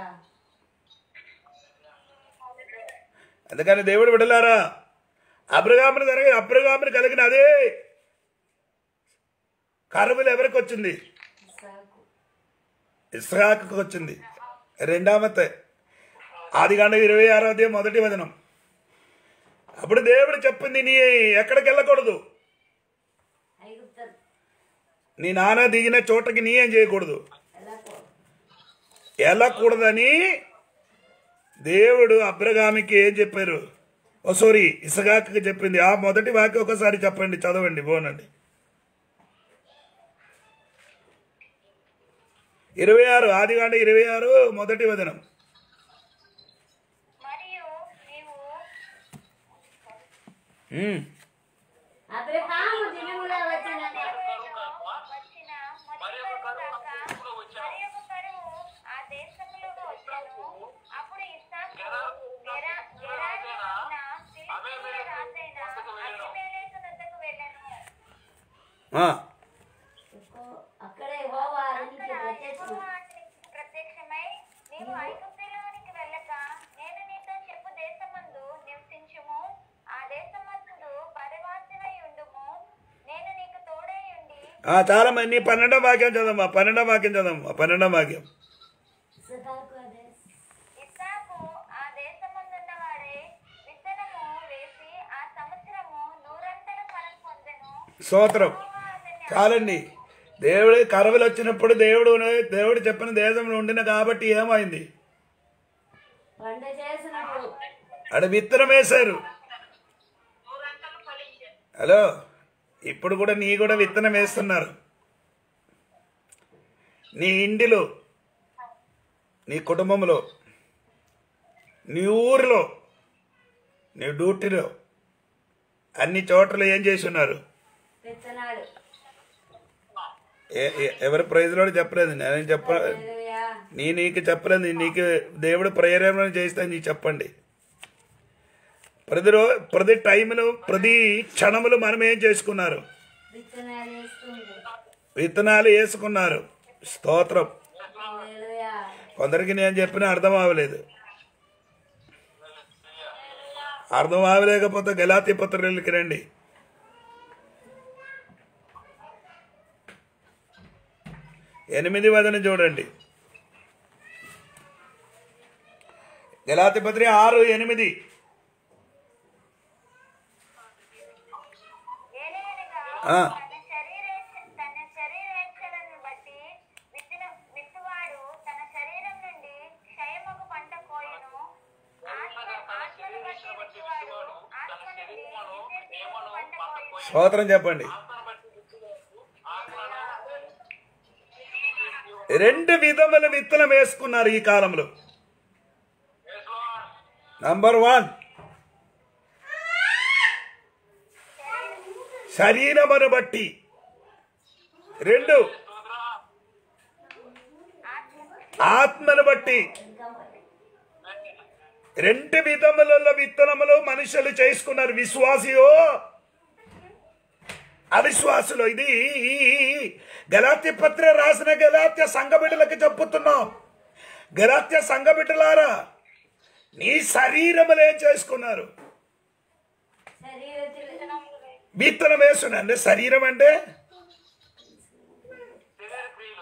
అందుకని దేవుడు విడలారా అబ్రగాముని జరిగి అబ్రగాముని కలిగిన అదే కరువులు ఎవరికి వచ్చింది
ఇస్సాకు.
ఇస్రాకు వచ్చింది రెండామతే ఆది కాండ ఇరవై ఆరో అధ్యాయం మొదటి వచనం అప్పుడు దేవుడు చెప్పింది నీ ఎక్కడికి వెళ్ళకూడదు
ఐగుప్త
నీ నాన్న దిగిన చోటకి నీ ఏం చేయకూడదు
వెళ్ళకూడదు.
వెళ్ళకూడదని దేవుడు అబ్రగామికి ఏం చెప్పారు ఓ సారీ ఇసగాకి చెప్పింది ఆ మొదటి వాక్యం ఒకసారి చెప్పండి చదవండి పోనండి ఇరవై ఆరు ఆదిగాండ ఇరవై ఆరు మొదటి వదనం
మరియు నీవు
ఉమ్.
అబ్రహాము దినములో వచ్చిన
వచ్చిన మరి ఒక కరువు మరి ఒక కరువు ఆ దేశంలోకి వచ్చాను అప్పుడు ఇస్సాకు గెరా- గెరారీయుడైన ఫిలిష్తీయుల రాజైన అబీమెలెకు వద్దకు వెళ్ళెను.
ఆ.
ఎక్కువ- అక్కడే హోవా నుంచి
అక్కడ
ప్రత్యక్షం
యెహోవా అతనికి ప్రత్యక్షమై నీవు ఐగుప్తులోనికి వెళ్ళక నేను నీతో చెప్పు దేశమందు నివసించుము ఆ దేశమందు పరివాసమై ఉండుము నేను నీకు తోడై ఉండి
ఆ, చాలా మంది నీ పన్నెండో వాక్యం చదమ్మా పన్నెండో వాక్యం చదమ్మా పన్నెండో వాక్యం
ఇస్సాకు అదే
ఇస్సాకు ఆ దేశమందున్న వాడే విత్తనము వేసి ఆ సంవత్సరము నూరంతల ఫలం పొందెను
స్తోత్రం
యెహోవా అతన్ని
చాలండి దేవుడి కరవలు వచ్చినప్పుడు దేవుడు దేవుడు చెప్పిన దేశంలో ఉండిన కాబట్టి ఏమైంది
పంట చేసినప్పుడు
అక్కడ విత్తనం వేశారు హలో ఇప్పుడు కూడా నీ కూడా విత్తనం వేస్తున్నారు నీ ఇంటిలో నీ కుటుంబంలో నీ ఊరిలో నీ డ్యూటీలో అన్ని చోట్ల ఏం చేసి ఉన్నారు
విత్తనాలు
ఏ- ఏ- ఎవరి ప్రైజ్లో చెప్పలేదు నేను చెప్ప
హల్లెలూయా.
నీ నీకు చెప్పలేదు నీకు దేవుడు ప్రేరేపణ చేస్తే నీకు చెప్పండి ప్రతి రో ప్రతి టైంలో ప్రతి క్షణములు మనం ఏం చేసుకున్నారు
విత్తనాలు వేస్తుంది
విత్తనాలు వేసుకున్నారు స్తోత్రం
హల్లెలూయా.
కొందరికి నేను చెప్పిన అర్థం అవ్వలేదు అర్థం అవ్వలేకపోతే గలాతి పత్రికలకి రండి ఎనిమిది వదన చూడండి గలాతి పత్రి ఆరు ఎనిమిది
ఏలయనగా
ఆ.
తన శరీరేచ్ఛ తన శరీరేచ్ఛలను బట్టి విత్తిన విత్తువాడు తన శరీరం నుండి క్షయమగు పంట కోయును ఆత్మ ఆత్మను బట్టి విత్తువాడు ఆత్మ నుండి నిత్య జీవపు పంట కోయును
స్తోత్రం చెప్పండి
ఆత్మను బట్టి విత్తువాడు ఆత్మను
రెండు విధముల విత్తనం వేసుకున్నారు ఈ కాలంలో
Yes, Lord.
నంబర్ వన్ శరీరమును బట్టి రెండు
స్తోత్రం
ఆత్మను బట్టి రెండు విధములలో విత్తనములు మనుషులు చేసుకున్నారు విశ్వాసియో అవిశ్వాసులు ఇది గలాత్య పత్ర రాసిన గలాత్య సంఘ బిడ్డలకు చెప్పుతున్నాం గలాత్య సంఘ బిడ్డలారా నీ శరీరములు ఏం చేసుకున్నారు
శరీరത്തിൽ
విత్తనం వేస్తున్నా అంటే శరీరం అంటే
శరీర క్రియలు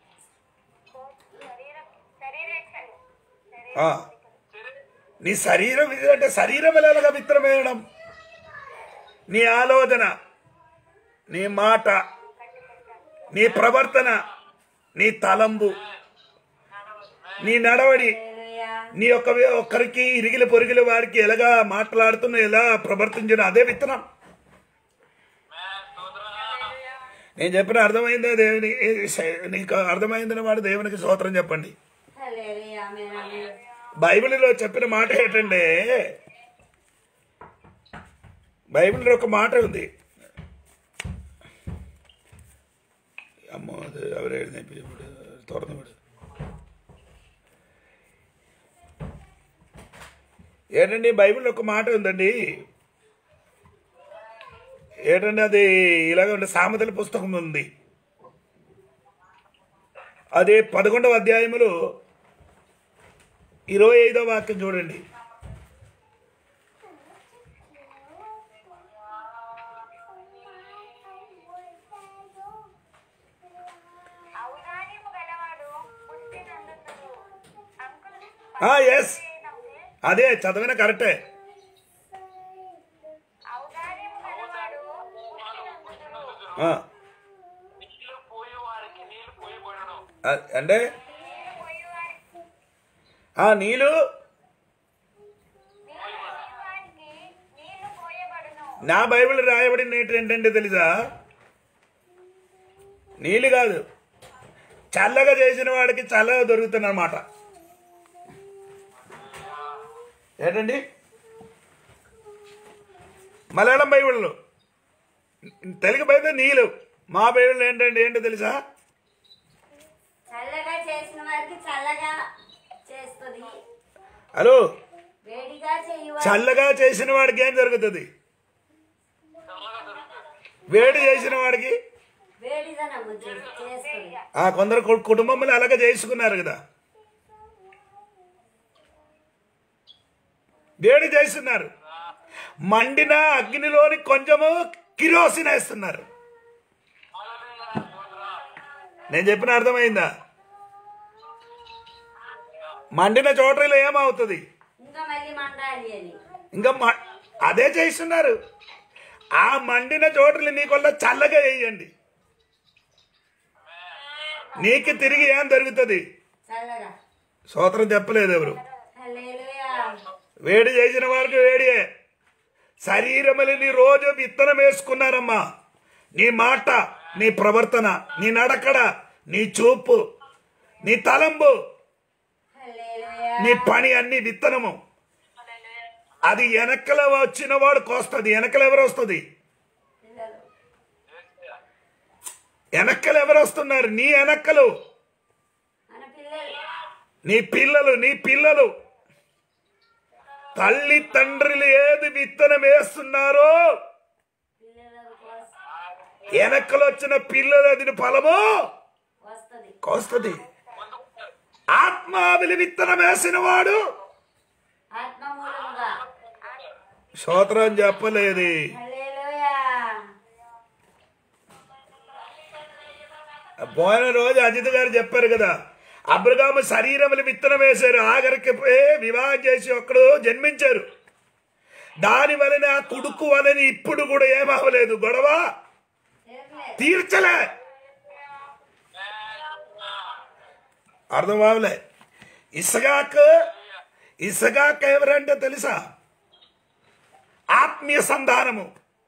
శరీరం శరీరేచ్ఛలు
ఆ,
శరీర
నీ శరీరం ఇది అంటే శరీరం ఎలాగా విత్తనం వేయడం నీ ఆలోచన నీ మాట నీ ప్రవర్తన నీ తలంబు నీ నడవడి
హల్లెలూయా
నీ యొక్క ఒక్కరికి ఇరిగిల పొరిగిల వారికి ఎలాగా మాట్లాడుతున్నా ఎలా ప్రవర్తించిన అదే విత్తనం
మేన్ స్తోత్రం
నేను చెప్పిన అర్థమైందే దేవుని నీకు అర్థమైందని వాడు దేవునికి స్తోత్రం చెప్పండి
హల్లెలూయా ఆమేన్ ఆమేన్
బైబిల్లో చెప్పిన మాట ఏంటంటే బైబిల్లో ఒక మాట ఉంది అమ్మో అది ఎవరు ఇప్పుడు తోరణముడు ఏంటండి బైబిల్లో ఒక మాట ఉందండి ఏంటంటే అది ఇలాగ ఉండే సామెతల పుస్తకం ఉంది అదే పదకొండవ అధ్యాయములో ఇరవై ఐదో వాక్యం చూడండి
ఔదార్యము గలవాడు పుష్టి నందుతుడు అంకులు
ఆ ఎస్ అదే చదివిన కరెక్టే
ఔదార్యము గలవాడు పుష్టి నందుతుడు
ఆ,
నీళ్లు పోయి వారికి నీళ్లు పోయబడను
అ- అంటే
నీరు పోయేవారికి
ఆ నీళ్ళు
నీరు పోయేవారికి నీళ్లు పోయబడును
నా బైబిల్ రాయబడిన ఏంటంటే తెలుసా నీళ్ళు కాదు చల్లగా చేసిన వాడికి చల్లగా దొరుకుతుంది అనమాట ఏంటండి మలయాళం బైబిల్లో తెలుగు బైబిల్ నీళ్ళు మా బైబిల్ ఏంటంటే ఏంటో తెలుసా
చల్లగా చేసిన వారికి చల్లగా చేస్తుంది
హలో
వేడిగా చేయు
చల్లగా చేసిన వాడికి ఏం జరుగుతుంది
చల్లగా దొరుకుతుంది
వేడి చేసిన వాడికి
వేడిదనము చేస్తుంది
ఆ కొందరు కు- కుటుంబంలో అలాగే చేసుకున్నారు కదా వేడి చేస్తున్నారు మండిన అగ్నిలోని కొంచెము కిరోసిన్ వేస్తున్నారు
హల్లెలూయా స్తోత్రం
నేను చెప్పిన అర్థమైందా మండిన చోటలో ఏమవుతుంది
ఇంకా మళ్ళీ మండాలి అని
ఇంకా మ- అదే చేస్తున్నారు ఆ మండిన చోటలు నీకొల్ల చల్లగా వేయండి నీకు తిరిగి ఏం దొరుకుతుంది
చల్లగా
సూత్రం చెప్పలేదు ఎవరు
హల్లెలూయా
వేడి చేసిన వారికి వేడియే శరీరములు నీ రోజు విత్తనం వేసుకున్నారమ్మా నీ మాట నీ ప్రవర్తన నీ నడకడ నీ చూపు నీ తలంబు
హల్లెలూయా
నీ పని అన్ని విత్తనము అది వెనకల వచ్చిన వాడు కోస్తుంది వెనకలు ఎవరు వస్తుంది
పిల్లలు
వెనక్కలు ఎవరు వస్తున్నారు నీ వెనక్కలు
మన పిల్లలు
నీ పిల్లలు నీ పిల్లలు తల్లి తండ్రులు ఏది విత్తనం వేస్తున్నారో
పిల్లల కోసం
వెనక్కలు వచ్చిన పిల్లలు అది ఫలము
వస్తుంది
కోస్తుంది ఆత్మావిలి విత్తనం వేసిన వాడు
ఆత్మ మూలముగా
స్తోత్రం చెప్పలేదు
హల్లెలూయా
పోయిన రోజు అజిత్ గారు చెప్పారు కదా అబ్రగాము శరీరములు విత్తనం వేశారు ఆఖరికి ఏ వివాహం చేసి ఒక్కడు జన్మించారు దాని వలన ఆ కొడుకు వలన ఇప్పుడు కూడా ఏమవ్వలేదు గొడవ
తీరలేదు
తీర్చలే అర్థం అవలే ఇసగాక్ ఇసగాక్ ఎవరంటే తెలుసా ఆత్మీయ సంధానము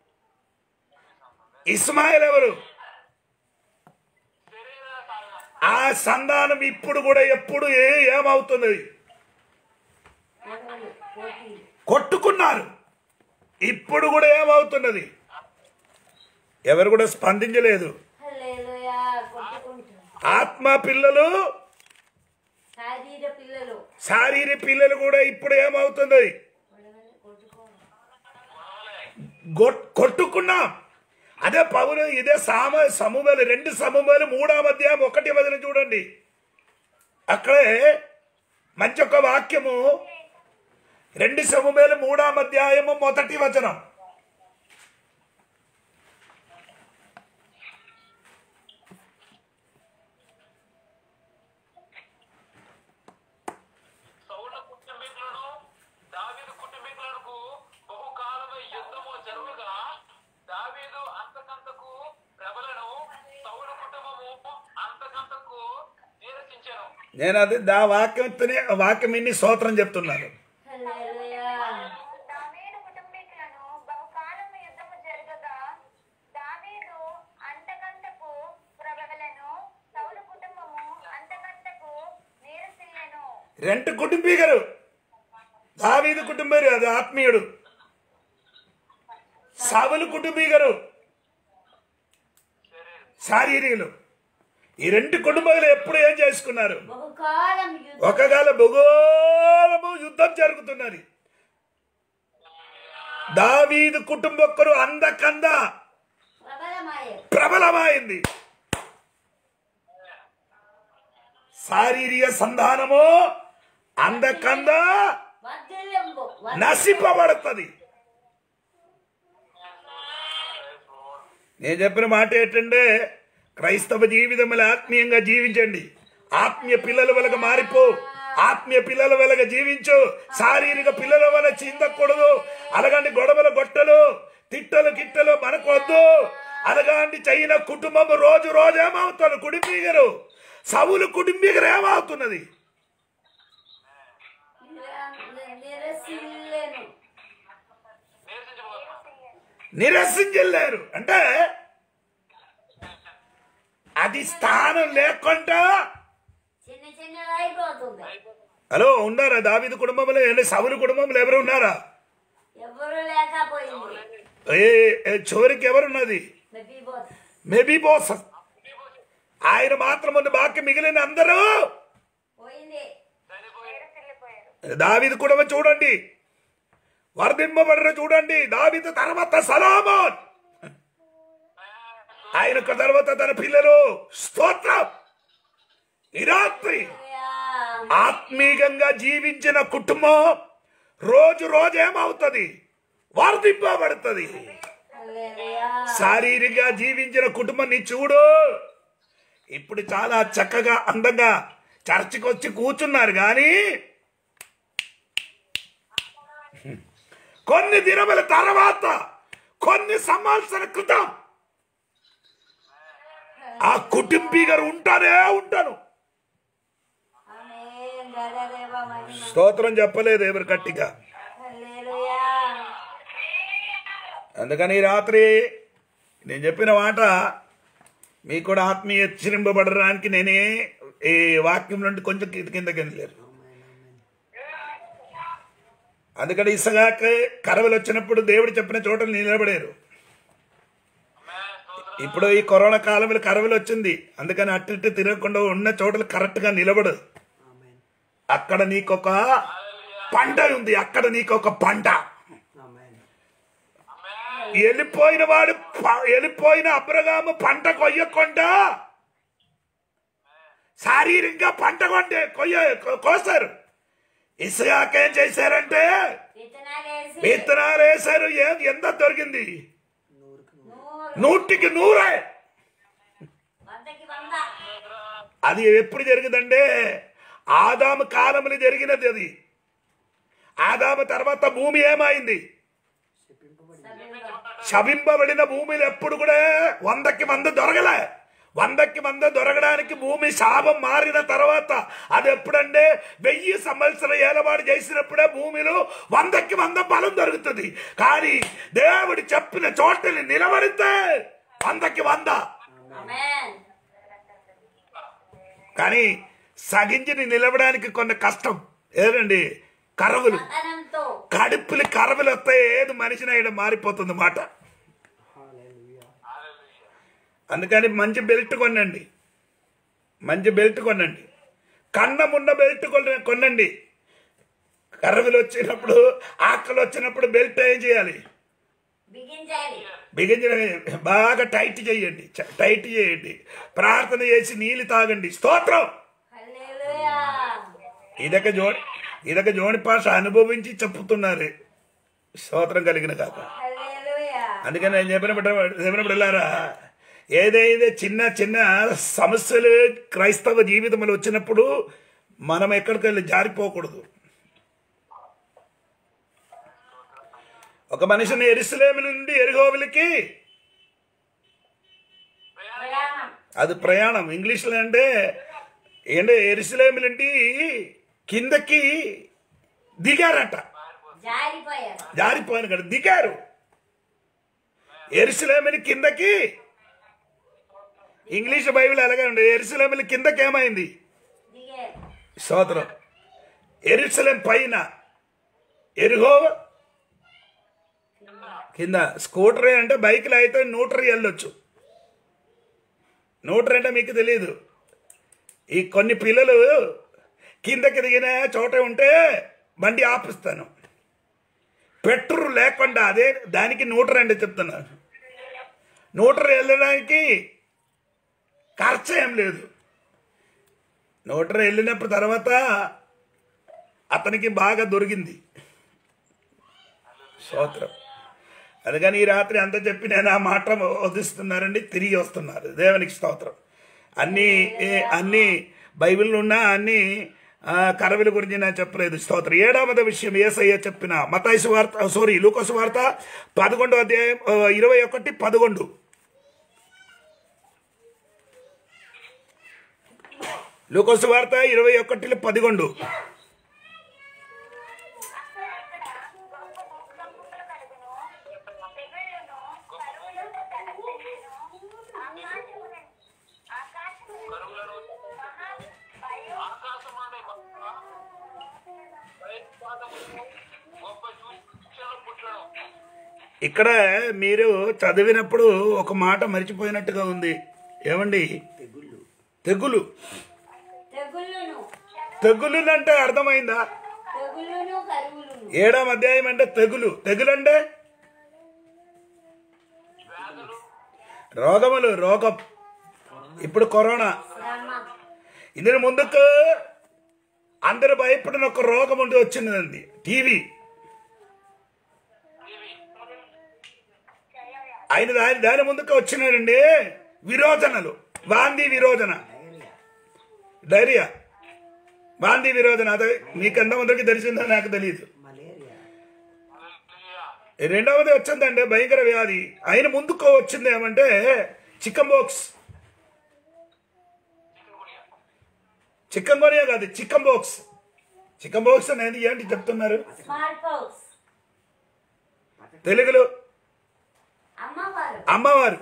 ఇస్మాయిల్ ఎవరు ఆ సంధానం ఇప్పుడు కూడా ఎప్పుడు ఏ ఏమవుతున్నది
గొడవలు పోటీ
కొట్టుకున్నారు ఇప్పుడు కూడా ఏమవుతున్నది ఎవరు కూడా స్పందించలేదు
హల్లెలూయా
ఆత్మ పిల్లలు
శారీర పిల్లలు
శారీర పిల్లలు కూడా ఇప్పుడు ఏమవుతుంది గొట్- కొట్టుకున్నాం అదే పౌలు ఇదే సామ సమూహాలు రెండు సమూహాలు మూడవ అధ్యాయం ఒకటి వదిన చూడండి అక్కడే మంచి ఒక వాక్యము రెండు సమూహాలు మూడవ అధ్యాయము మొదటి వచనం
సౌలు కుటుంబీకులను దావీదు కుటుంబీకులకు బహుకాలమై యుద్ధము జరుగుగా దావీదు అంతకంతకు ప్రబలను సౌలు కుటుంబము అంతకంతకు నీరసించాను
నేను అది దా వాక్యం వాక్యం ఇన్ని స్తోత్రం చెప్తున్నాను
హల్లెలూయా
దావీదు కుటుంబీకులను బహుకాలము యుద్ధము జరగగా దావీదు అంతకంతకు ప్రబలను సౌలు కుటుంబము అంతకంతకు నీరసిల్లెను
రెండు కుటుంబీకరు దావీదు కుటుంబీరు అది ఆత్మీయుడు సవులు కుటుంబీకరు శారీరకులు ఈ రెండు కుటుంబాలు ఎప్పుడు ఏం చేసుకున్నారు
బహుకాలం యుద్ధం
ఒకగాల భూగోళము యుద్ధం జరుగుతున్నది దావీదు కుటుంబొక్కరు అందకంద
ప్రబలమాయే
ప్రబలమైంది శారీరక సంధానము అందకంద
వర్ధిల్లింపు
నశింపబడుతుంది నేను చెప్పిన మాట ఏంటంటే క్రైస్తవ జీవితములు ఆత్మీయంగా జీవించండి ఆత్మీయ పిల్లల వలగ మారిపో ఆత్మీయ పిల్లల వలగ జీవించు శారీరక పిల్లల వల్ల చిందకూడదు అలాగంటి గొడవల గొట్టలు తిట్టలు గిట్టలు మనకు వద్దు అలాగంటి చైన కుటుంబం రోజు రోజు ఏమవుతారు కుటుంబీగరు సవులు కుటుంబీగరు ఏమవుతున్నది
నిరసిల్లెను
నీరసించిపోతున్నా
నిరసించలేరు అంటే అది స్థానం లేకుండా
చిన్న చిన్నది అయిపోతుంది
హలో ఉన్నారా దావిది కుటుంబంలో ఏంటి సవులు కుటుంబంలో ఎవరు ఉన్నారా
ఎవరు లేకపోయింది
ఏ ఏ చివరికి ఎవరున్నది
మెబ్బీబోత్
మేబీ బాస్ ఆయన మాత్రం ఉన్న బాకి మిగిలిన అందరూ
పోయింది
దావిది కుటుంబం చూడండి వర్ధింపబడిన చూడండి దావిది తర్వాత సలామోన్ ఆయనకు తర్వాత తన పిల్లలు స్తోత్రం ఈ రాత్రి
హల్లెలూయా.
ఆత్మీయంగా జీవించిన కుటుంబం రోజు రోజు ఏమవుతుంది వర్ధింపబడుతుంది
హల్లెలూయా.
శారీరకంగా జీవించిన కుటుంబాన్ని చూడు ఇప్పుడు చాలా చక్కగా అందంగా చర్చికి వచ్చి కూర్చున్నారు కానీ కొన్ని దినముల తర్వాత కొన్ని సంవత్సరాల క్రితం ఆ కుటుంబీ గారు ఉంటానే ఉంటాను
ఆమేన్. గదదేవ మహిమ.
స్తోత్రం చెప్పలేదు ఎవరు గట్టిగా
హల్లెలూయా.
అందుకని ఈ రాత్రి నేను చెప్పిన మాట మీకు కూడా ఆత్మీయ హెచ్చరింపబడడానికి నేనే ఈ వాక్యం నుండి కొంచెం కింద కిందకి వెళ్ళలేరు అందుకని ఇసగాక కరవలు వచ్చినప్పుడు దేవుడు చెప్పిన చోట నిలబడారు ఇప్పుడు ఈ కరోనా కాలంలో కరవలు వచ్చింది అందుకని అటు ఇటు తిరగకుండా ఉన్న చోటలు కరెక్ట్గా నిలబడు అక్కడ నీకొక పంట ఉంది అక్కడ నీకొక పంట వెళ్ళిపోయిన వాడు ప- వెళ్ళిపోయిన అబ్రగాము పంట కొయ్యకుండా శారీరకంగా పంట కొంటే కొయ్య కో- కోసారు ఇసుగాక ఏం చేశారంటే
విత్తనాలేసి
విత్తనాలు వేశారు ఏం ఎంత దొరికింది
నూరు
నూటికి నూరే
వందకి వంద
అది ఎప్పుడు జరిగిందంటే ఆదాము కాలంలో జరిగినది అది ఆదాము తర్వాత భూమి ఏమైంది శపింపబడిన భూమిలో ఎప్పుడు కూడా వందకి వంద దొరకలే వందకి వంద దొరకడానికి భూమి శాపం మారిన తర్వాత అది ఎప్పుడంటే వెయ్యి సంవత్సరం ఏలవాడు చేసినప్పుడే భూమిలో వందకి వంద బలం దొరుకుతుంది కానీ దేవుడు చెప్పిన చోటని నిలబడితే వందకి వంద
ఆమేన్
కానీ సగించిని నిలవడానికి కొన్ని కష్టం ఏదండి కరవులు
పతనంతో
కడుపులు కరవులు వస్తాయి ఏది మనిషిని అయినా మారిపోతుంది మాట అందుకని మంచి బెల్ట్ కొనండి మంచి బెల్ట్ కొనండి కన్నమున్న బెల్ట్ కొన- కొనండి కర్రలు వచ్చినప్పుడు ఆకలి వచ్చినప్పుడు బెల్ట్ ఏం చేయాలి
బిగించాలి
బిగించిన బాగా టైట్ చేయండి చ- టైట్ చేయండి ప్రార్థన చేసి నీళ్ళు తాగండి స్తోత్రం
హల్లెలూయా
ఇదొక జోడి ఇదొక జోడి భాష అనుభవించి చెప్పుతున్నారు స్తోత్రం కలిగిన కాక
హల్లెలూయా
అందుకని నేను చెప్పినప్పుడు చెప్పినప్పుడు వెళ్ళారా ఏదైతే చిన్న చిన్న సమస్యలు క్రైస్తవ జీవితంలో వచ్చినప్పుడు మనం ఎక్కడికి వెళ్ళి జారిపోకూడదు ఒక మనిషిని ఎరుసలేమి నుండి ఎరుగోవులకి
ప్రయాణం
అది ప్రయాణం ఇంగ్లీష్లో అంటే ఏంటంటే ఎరుసలేమి నుండి కిందకి దిగారట
జారిపోయారు
జారిపోయాను కదా దిగారు ఎరుసలేమిని కిందకి ఇంగ్లీష్ బైబిల్ అలాగే ఉండే ఎరుసలేమిని కిందకి ఏమైంది
దిగారు
స్తోత్రం ఎరుసలేం పైన ఎరుగో కింద స్కూటర్ అంటే బైక్లో అయితే నూటరీ వెళ్ళొచ్చు నూటరీ అంటే మీకు తెలియదు ఈ కొన్ని పిల్లలు కిందకి దిగిన చోట ఉంటే బండి ఆపిస్తాను పెట్రోల్ లేకుండా అదే దానికి నూటరీ అంటే చెప్తున్నాను నూటరీ వెళ్ళడానికి ఖర్చు ఏం లేదు నూటరీ వెళ్ళినప్పుడు తర్వాత అతనికి బాగా దొరికింది స్తోత్రం అందుకని ఈ రాత్రి అంత చెప్పి నేను ఆ మాట వదిస్తున్నారండి తిరిగి వస్తున్నారు దేవునికి స్తోత్రం అన్ని ఏ- అన్ని బైబిల్ ఉన్న అన్ని ఆ, కరవిల గురించి నేను చెప్పలేదు స్తోత్రం ఏడామద విషయం ఏసయ్య చెప్పిన మతాయిసు వార్త సారీ లూకోసు వార్త పదకొండు అధ్యాయం ఆ, ఇరవై ఒకటి పదకొండు లూకోసు వార్త ఇరవై ఒకటిలో పదకొండు
గొప్ప భూకంపములు కలుగును తెగుళ్ళును కరువులను తలెత్తును ఆకాశమున ఆకాశమున మహా భయం
ఆకాశం అనే భయోత్పాదములు, గొప్ప సూచనలు పుట్టడం
ఇక్కడ మీరు చదివినప్పుడు ఒక మాట మర్చిపోయినట్టుగా ఉంది ఏమండి తెగులు
తెగుళ్ళును
తెగులు అంటే అర్థమైందా
తెగుళ్ళును కరువులును
ఏడాం అధ్యాయం అంటే తెగులు తెగులు అంటే రోగములు రోగం ఇప్పుడు కరోనా
శ్రమ
ఇందులో ముందుకు అందరు భయపడిన ఒక రోగం ఉండి వచ్చిందండి టీవీ ఆయన దాని దాని ముందుకు వచ్చినాడండి విరోచనలు వాంతి విరోచన డైరియా వాంతి విరోచన అదే మీకు ఎంతమందికి తెలిసిందో నాకు తెలియదు రెండవది వచ్చిందంటే భయంకర వ్యాధి ఆయన ముందుకు వచ్చింది ఏమంటే చికెన్ బాక్స్ చికెన్ కొనియా కాదు చికెన్ బాక్స్ చికెన్ బాక్స్ అనేది ఏంటి చెప్తున్నారు
స్మాల్ పాక్స్
తెలుగులో
అమ్మవారు
అమ్మవారు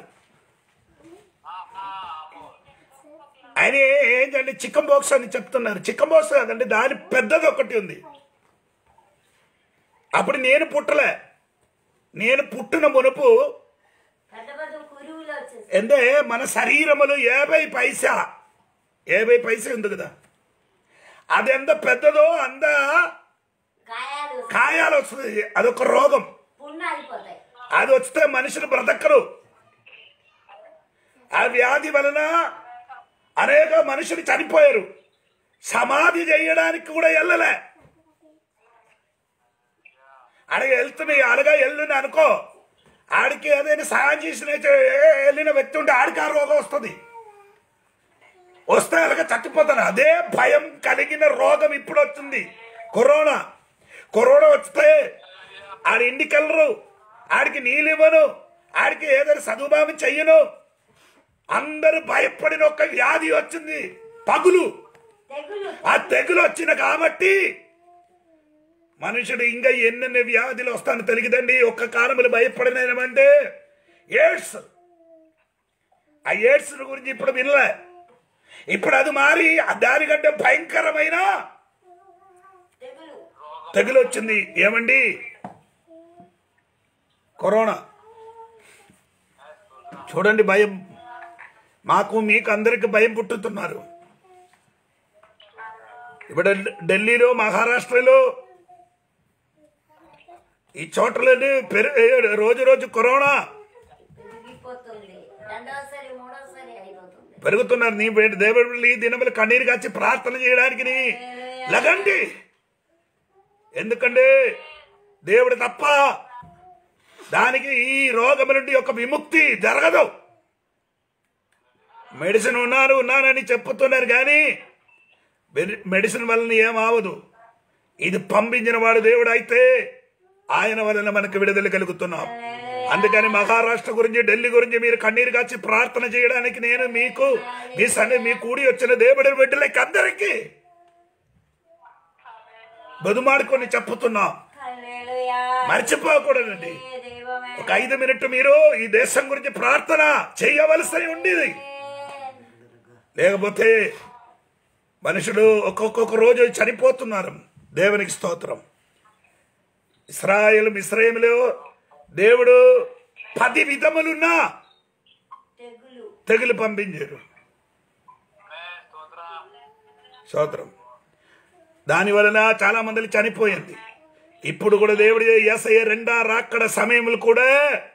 ఆయన ఏంటంటే చికెన్ బాక్స్ అని చెప్తున్నారు చికెన్ బాక్స్ కాదండి దాని పెద్దది ఒకటి ఉంది అప్పుడు నేను పుట్టలే నేను పుట్టిన మునుపు
పెద్ద పెద్ద కురువులు వచ్చేసి
అంటే మన శరీరములు యాభై పైసా యాభై పైసా ఉంది కదా అది ఎంత పెద్దదో అంత
గాయాలు
కాయాలు వస్తుంది అదొక రోగం
పుండు ఆగిపోతాయి
అది వస్తే మనుషులు బ్రతకరు ఆ వ్యాధి వలన అనేక మనుషులు చనిపోయారు సమాధి చేయడానికి కూడా వెళ్ళలే అడగ వెళ్తున్నాయి అడగా వెళ్ళిన అనుకో ఆడికి ఏదైనా సాయం చేసిన వెళ్ళిన వ్యక్తి ఉంటే ఆడికి ఆ రోగం వస్తుంది వస్తే అలాగ చచ్చిపోతాను అదే భయం కలిగిన రోగం ఇప్పుడు వచ్చింది కరోనా కరోనా వస్తే ఆడి ఇంటికి వెళ్ళరు ఆడికి నీళ్ళు ఇవ్వను ఆడికి ఏదైనా సదుభావం చెయ్యను అందరూ భయపడిన ఒక వ్యాధి వచ్చింది పగులు
తెగులు
ఆ తెగులు వచ్చిన కాబట్టి మనుషుడు ఇంకా ఎన్నెన్ని వ్యాధులు వస్తాను తెలియదండి ఒక్క కాలములు భయపడినేమంటే ఎయిడ్స్ ఆ ఎయిడ్స్ గురించి ఇప్పుడు వినలే ఇప్పుడు అది మారి ఆ దానికంటే భయంకరమైన
తెగులు
తెగులు వచ్చింది ఏమండి కరోనా చూడండి భయం మాకు మీకు అందరికి భయం పుట్టుతున్నారు ఇప్పుడు ఢిల్లీలో మహారాష్ట్రలో ఈ చోట్లన్నీ పెరు రోజు రోజు కరోనా
పెరిగిపోతుంది రెండోసారి మూడోసారి అయిపోతుంది
పెరుగుతున్నారు నీ వేడి దేవుడు ఈ దినములు కన్నీరు కాచి ప్రార్థన చేయడానికి నీ లగండి ఎందుకంటే దేవుడు తప్ప దానికి ఈ రోగం నుండి ఒక విముక్తి జరగదు మెడిసిన్ ఉన్నారు ఉన్నానని చెప్పుతున్నారు కానీ మెడి- మెడిసిన్ వలన ఏమావదు ఇది పంపించిన వాడు దేవుడు అయితే ఆయన వలన మనకు విడుదల కలుగుతున్నాం అందుకని మహారాష్ట్ర గురించి ఢిల్లీ గురించి మీరు కన్నీరు కాచి ప్రార్థన చేయడానికి నేను మీకు మీ సన్ని మీ కూడి వచ్చిన దేవుడి బిడ్డలకి అందరికీ బదుమాడుకొని చెప్పుతున్నాం
హల్లెలూయా.
మర్చిపోకూడదండి
ఏ దైవమే.
ఒక ఐదు మినిట్ మీరు ఈ దేశం గురించి ప్రార్థన చేయవలసి ఉండేది లేకపోతే మనుషులు ఒక్కొక్క రోజు చనిపోతున్నారు దేవునికి స్తోత్రం ఇస్రాయేల్ మిశ్రయములు దేవుడు పది విధములున్నా
తెగులు
తెగులు పంపించారు స్తోత్రం దాని వలన చాలా మంది చనిపోయింది ఇప్పుడు కూడా దేవుడి ఏసయ్య రెండా రాక్కడ సమయములు కూడా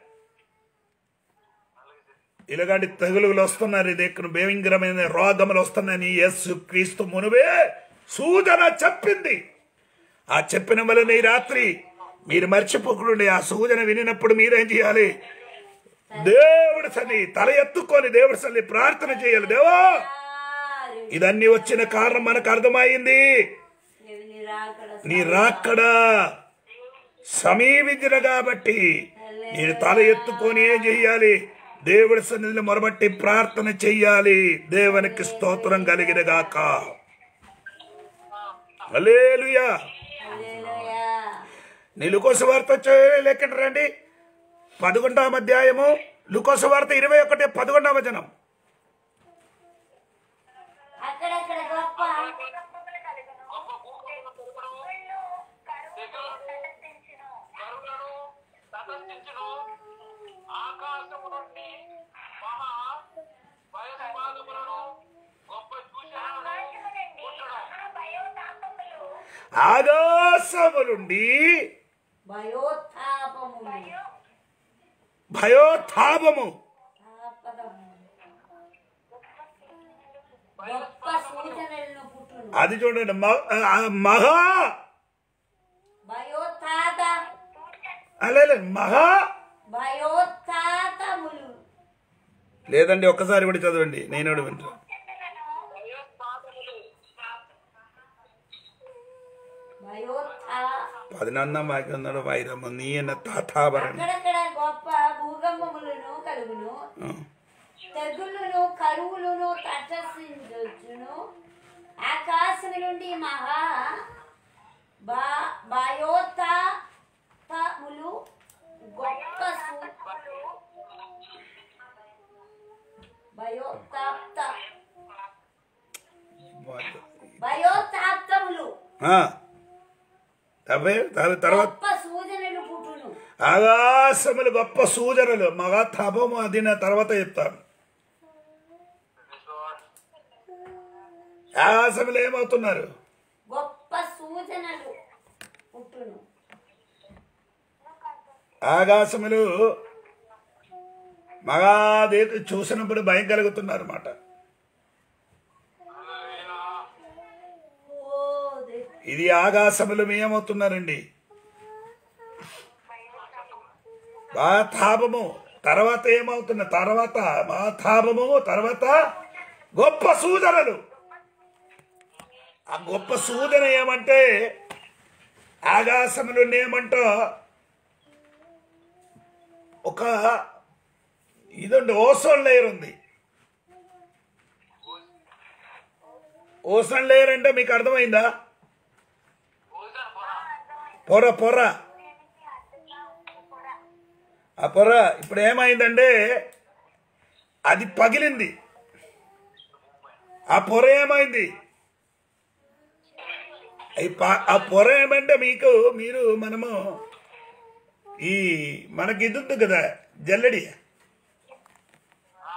ఇలాంటి తెగులులు వస్తున్నారు ఇది ఇక్కడ భయంకరమైన రోగములు వస్తున్నాయని యేసు క్రీస్తు మునువే సూచన చెప్పింది ఆ చెప్పిన వలన ఈ రాత్రి మీరు మర్చిపోకుండా ఆ సూచన వినినప్పుడు మీరేం చేయాలి దేవుడి సన్ని తల ఎత్తుకొని దేవుడి సన్ని ప్రార్థన చేయాలి దేవా ఇదన్నీ వచ్చిన కారణం మనకు అర్థమైంది
నీ రాకడ
నీ రాక్కడా సమీపించిన కాబట్టి నేను తల ఎత్తుకొని ఏం చెయ్యాలి దేవుడి సన్నిధిని మొరబట్టి ప్రార్థన చెయ్యాలి దేవునికి స్తోత్రం కలిగిన గాక హల్లెలూయా
హల్లెలూయా.
నీ లుకోసు వార్త లెక్కన రండి పదకొండాం అధ్యాయము లుకోసు వార్త ఇరవై ఒకటి పదకొండాం వచనం
అక్కడక్కడ గొప్ప
భూకంపములు కలుగును తెగుళ్ళు, కరువులు తలెత్తించును.
కరువులను తటస్థించును ఆకాశము నుండి మహా భయస్పాదములను గొప్ప చూశాను
ఆకాశము నుండి మహా భయోతాపములు,
ఆకాశము నుండి
భయోత్థాపములు
భయోత్థాపము
తాపదము. గొప్ప సూచనలను పుట్టును
అది చూడండి మ- ఆ మహా
భయోత్థాత
అలే మహా
భయోత్థాతములు
లేదండి ఒక్కసారి కూడా చదవండి నేను కూడా వింటాను
భయోత్థా
పదినన్న మాకున్నాడు వైరము నీ అన్న తాతాభరణ
అక్కడక్కడ గొప్ప భూకంపములను కలుగును తెగుళ్ళను కరువులను తటస్థించును ఆకాశం నుండి మహా బా భయోత్తాపములు గొప్ప సు- భయోత్తాప్త భయోత్తాప్తములు
ఆ. తర్వా- తర్వా- తర్వాత
గొప్ప సూచనలు పుట్టును
ఆకాశములు గొప్ప సూచనలు మగా తాపము అది నా తర్వాత చెప్తాను ఆకాశములు ఏమవుతున్నారు
గొప్ప సూచనలు పుట్టును
ఆకాశములు మగాదే చూసినప్పుడు భయం కలుగుతున్నారు అన్నమాట
ఓ దే-
ఇది ఆకాశములు ఏమవుతున్నారండి మా తాపము తర్వాత ఏమవుతుంది తర్వాత మా తాపము తర్వాత గొప్ప సూచనలు ఆ గొప్ప సూచన ఏమంటే ఆకాశములు ఏమంటో ఒక ఇదండి ఓసోన్ లేయర్ ఉంది ఓసోన్ లేయర్ అంటే మీకు అర్థమైందా పొర పొర ఆ పొర ఇప్పుడు ఏమైందంటే అది పగిలింది ఆ పొర ఏమైంది ఈ ప- ఆ పొర ఏమంటే మీకు మీరు మనము ఈ మనకి ఇది ఉంది కదా జల్లడి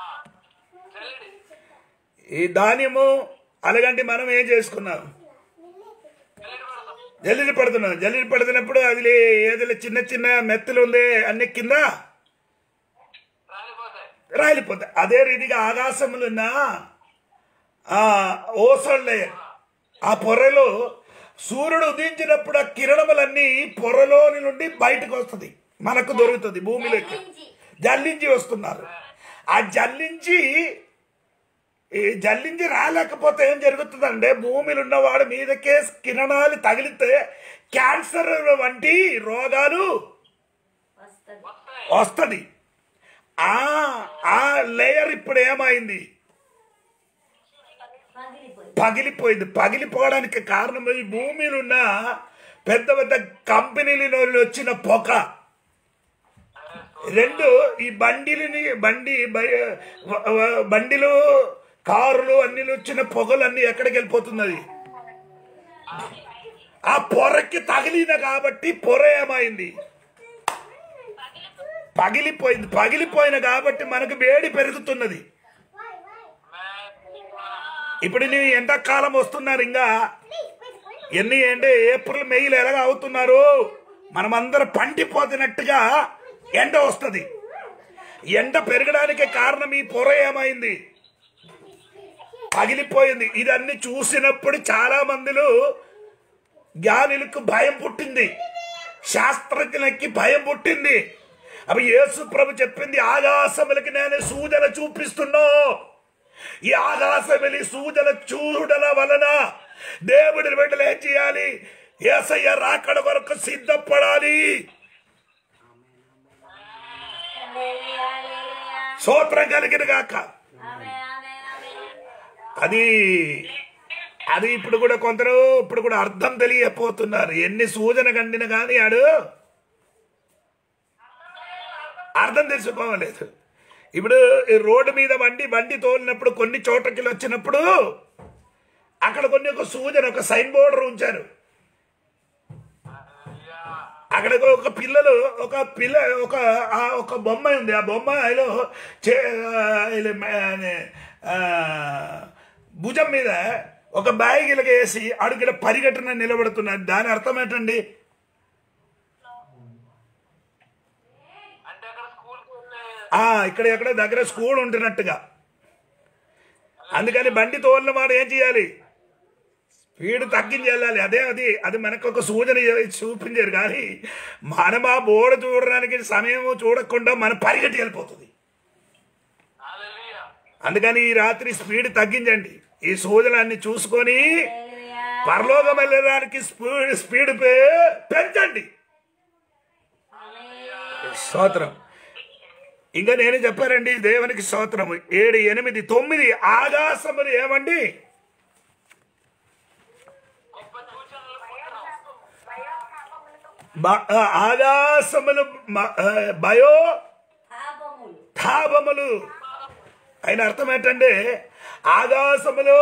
ఈ ధాన్యము అలాగంటే మనం ఏం చేసుకున్నాం జల్లిని పడుతున్నాం జల్లిని పడుతున్నప్పుడు అది ఏదో చిన్న చిన్న మెత్తలు ఉంది అన్ని కింద
రాలిపోతాయి
రాలిపోతాయి అదే రీతిగా ఆకాశములున్న ఆ ఓసోన్ లేయర్ ఆ పొరలో సూర్యుడు ఉదయించినప్పుడు ఆ కిరణములన్నీ పొరలోని నుండి బయటకు వస్తుంది మనకు దొరుకుతుంది భూమిలోకి
జల్లించి.
జల్లించి వస్తున్నారు ఆ జల్లించి ఈ జల్లించి రాలేకపోతే ఏం జరుగుతుందంటే భూమిలో ఉన్నవాడు మీదకే కిరణాలు తగిలితే క్యాన్సర్ వంటి రోగాలు
వస్తుంది
వస్తాయి
వస్తుంది ఆ ఆ లేయర్ ఇప్పుడు ఏమైంది
పగిలిపోయి
పగిలిపోయింది పగిలిపోవడానికి కారణం ఈ భూమిలో ఉన్న పెద్ద పెద్ద కంపెనీల నుండి వచ్చిన పొగ రెండు ఈ బండిలని బండి బ- వ- వ- బండిలు కారులు అన్ని వచ్చిన పొగలు అన్ని ఎక్కడికి వెళ్ళిపోతున్నది ఆ పొరకి తగిలిన కాబట్టి పొర ఏమైంది పగిలిపోయింది పగిలిపోయిన కాబట్టి మనకు వేడి పెరుగుతున్నది ఇప్పుడు నీ ఎండాకాలం వస్తున్నారు ఇంకా ఎన్ని అంటే ఏప్రిల్ మేలు ఎలాగ అవుతున్నారు మనమందరం పండిపోతున్నట్టుగా ఎండ వస్తుంది ఎండ పెరగడానికి కారణం ఈ పొర ఏమైంది పగిలిపోయింది ఇదన్నీ చూసినప్పుడు చాలా మందిలో జ్ఞానులకు భయం పుట్టింది శాస్త్రజ్ఞులకి భయం పుట్టింది అవి యేసు ప్రభు చెప్పింది ఆకాశములకి నేను సూచన చూపిస్తున్నా ఈ ఆకాశములి సూచన చూడల వలన దేవుడి బిడ్డలు ఏం చేయాలి ఏసయ్య రాకడ వరకు సిద్ధపడాలి
హల్లెలూయా, హల్లెలూయా.
సూత్రం కలిగిన గాక
ఆమేన్, ఆమేన్, ఆమేన్.
అది అది ఇప్పుడు కూడా కొందరు ఇప్పుడు కూడా అర్థం తెలియపోతున్నారు ఎన్ని సూచన కండిన కానీ ఆడు అర్థం తెలుసుకోవలేదు ఇప్పుడు ఈ రోడ్డు మీద బండి బండి తోలినప్పుడు కొన్ని చోటకి వచ్చినప్పుడు అక్కడ కొన్ని ఒక సూచన ఒక సైన్ బోర్డర్ ఉంచారు అక్కడ ఒక పిల్లలు ఒక పిల్ల ఒక ఆ ఒక బొమ్మ ఉంది ఆ బొమ్మలో చే ఆ, ఇలా మ- ఆ, భుజం మీద ఒక బ్యాగ్ ఇలాగ వేసి అడుగుల పరిగెట్టున నిలబడుతున్నారు దాని అర్థం ఏంటండి
అంటే అక్కడ స్కూల్కి వెళ్ళే
ఆ ఇక్కడ ఎక్కడ దగ్గర స్కూల్ ఉంటున్నట్టుగా అందుకని బండి తోలిన వాడు ఏం చేయాలి స్పీడ్ తగ్గించి వెళ్ళాలి అదే అది అది మనకు ఒక సూచన చే- చూపించారు కానీ మనం ఆ బోర్డు చూడడానికి సమయం చూడకుండా మనం పరిగెట్టి వెళ్ళిపోతుంది
హల్లెలూయా
అందుకని ఈ రాత్రి స్పీడ్ తగ్గించండి ఈ సూచనలన్నీ చూసుకొని
హల్లెలూయా.
పరలోకం వెళ్ళడానికి స్పీడ్ స్పీడ్ పే- పెంచండి స్తోత్రం ఇంకా నేను చెప్పారండి దేవునికి స్తోత్రం ఏడు ఎనిమిది తొమ్మిది ఆకాశములు ఏమండి
గొప్ప సూచనలు పుట్టడం
బ- ఆ, ఆకాశములు మ- ఆ, భయో
పాపములు
తాపములు అయిన అర్థం ఏంటంటే ఆకాశములు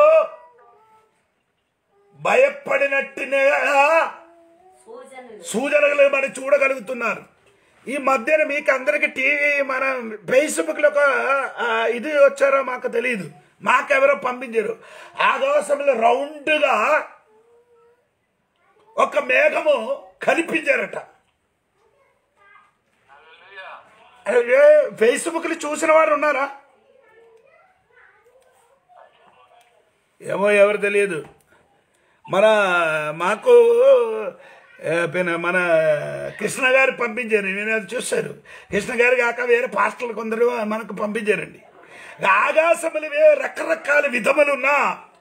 భయపడినట్టునే
సూచనలు
సూచనలు మనం చూడగలుగుతున్నారు ఈ మధ్యన మీకు అందరికి టీవీ మన ఫేస్బుక్లో ఒక ఆ, ఇది వచ్చారో మాకు తెలియదు మాకెవరో పంపించారు ఆకాశంలో రౌండ్గా ఒక మేఘము కనిపించారట
హల్లెలూయా
అదే ఫేస్బుక్లు చూసిన వారు ఉన్నారా ఏమో ఎవరు తెలియదు మన మాకు ఏ, పిన- మన కృష్ణ గారు పంపించారు నేను అది చూశాను కృష్ణ గారు కాక వేరే పాస్టర్లు కొందరు మనకు పంపించారండి ఆకాశములు వే రకరకాల విధములున్నా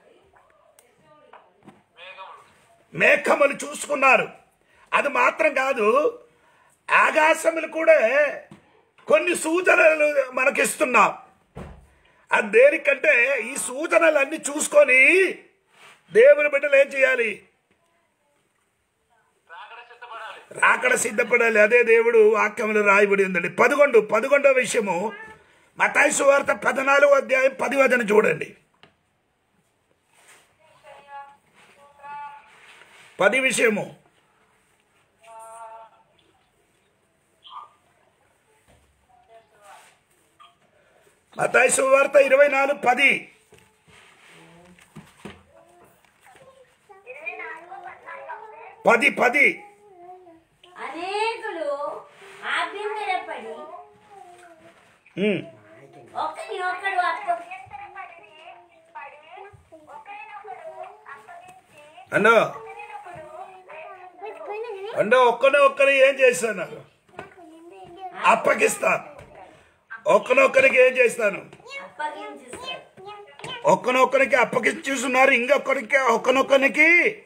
మేఘములు
మేఘములు చూసుకున్నారు అది మాత్రం కాదు ఆకాశములు కూడా కొన్ని సూచనలు మనకిస్తున్నాం అది దేనికంటే ఈ సూచనలన్నీ చూసుకొని దేవుని బిడ్డలు ఏం చేయాలి
రాకడ సిద్ధపడాలి
రాకడ సిద్ధపడాలి అదే దేవుడు వాక్యములు రాయబడి ఉందండి పదకొండు పదకొండో విషయము మతాయి సువార్త పద్నాలుగో అధ్యాయం పది వదన చూడండి పది విషయము మతాయి సువార్త ఇరవై నాలుగు పది
ఇరవై నాలుగు పద్నాలుగు
పది పది
అనేకులు ఆభ్యంతరపడి
ఉమ్.
ఒకరి ఒకడు అప్ప
అభ్యంతరపడి పడి ఒకరినొకడు అప్పగించి
అన్నో
ఒకరినొకడు
అంటే ఒక్కనే ఒక్కరి ఏం చేస్తున్నారు అప్పగిస్తాను ఒక్కనొక్కరికి ఏం చేస్తాను
అప్పగించిస్తారు
ఒక్కనొక్కరికి అప్పగిస్తున్నారు ఇంకొకరికి ఒక్కనొక్కరికి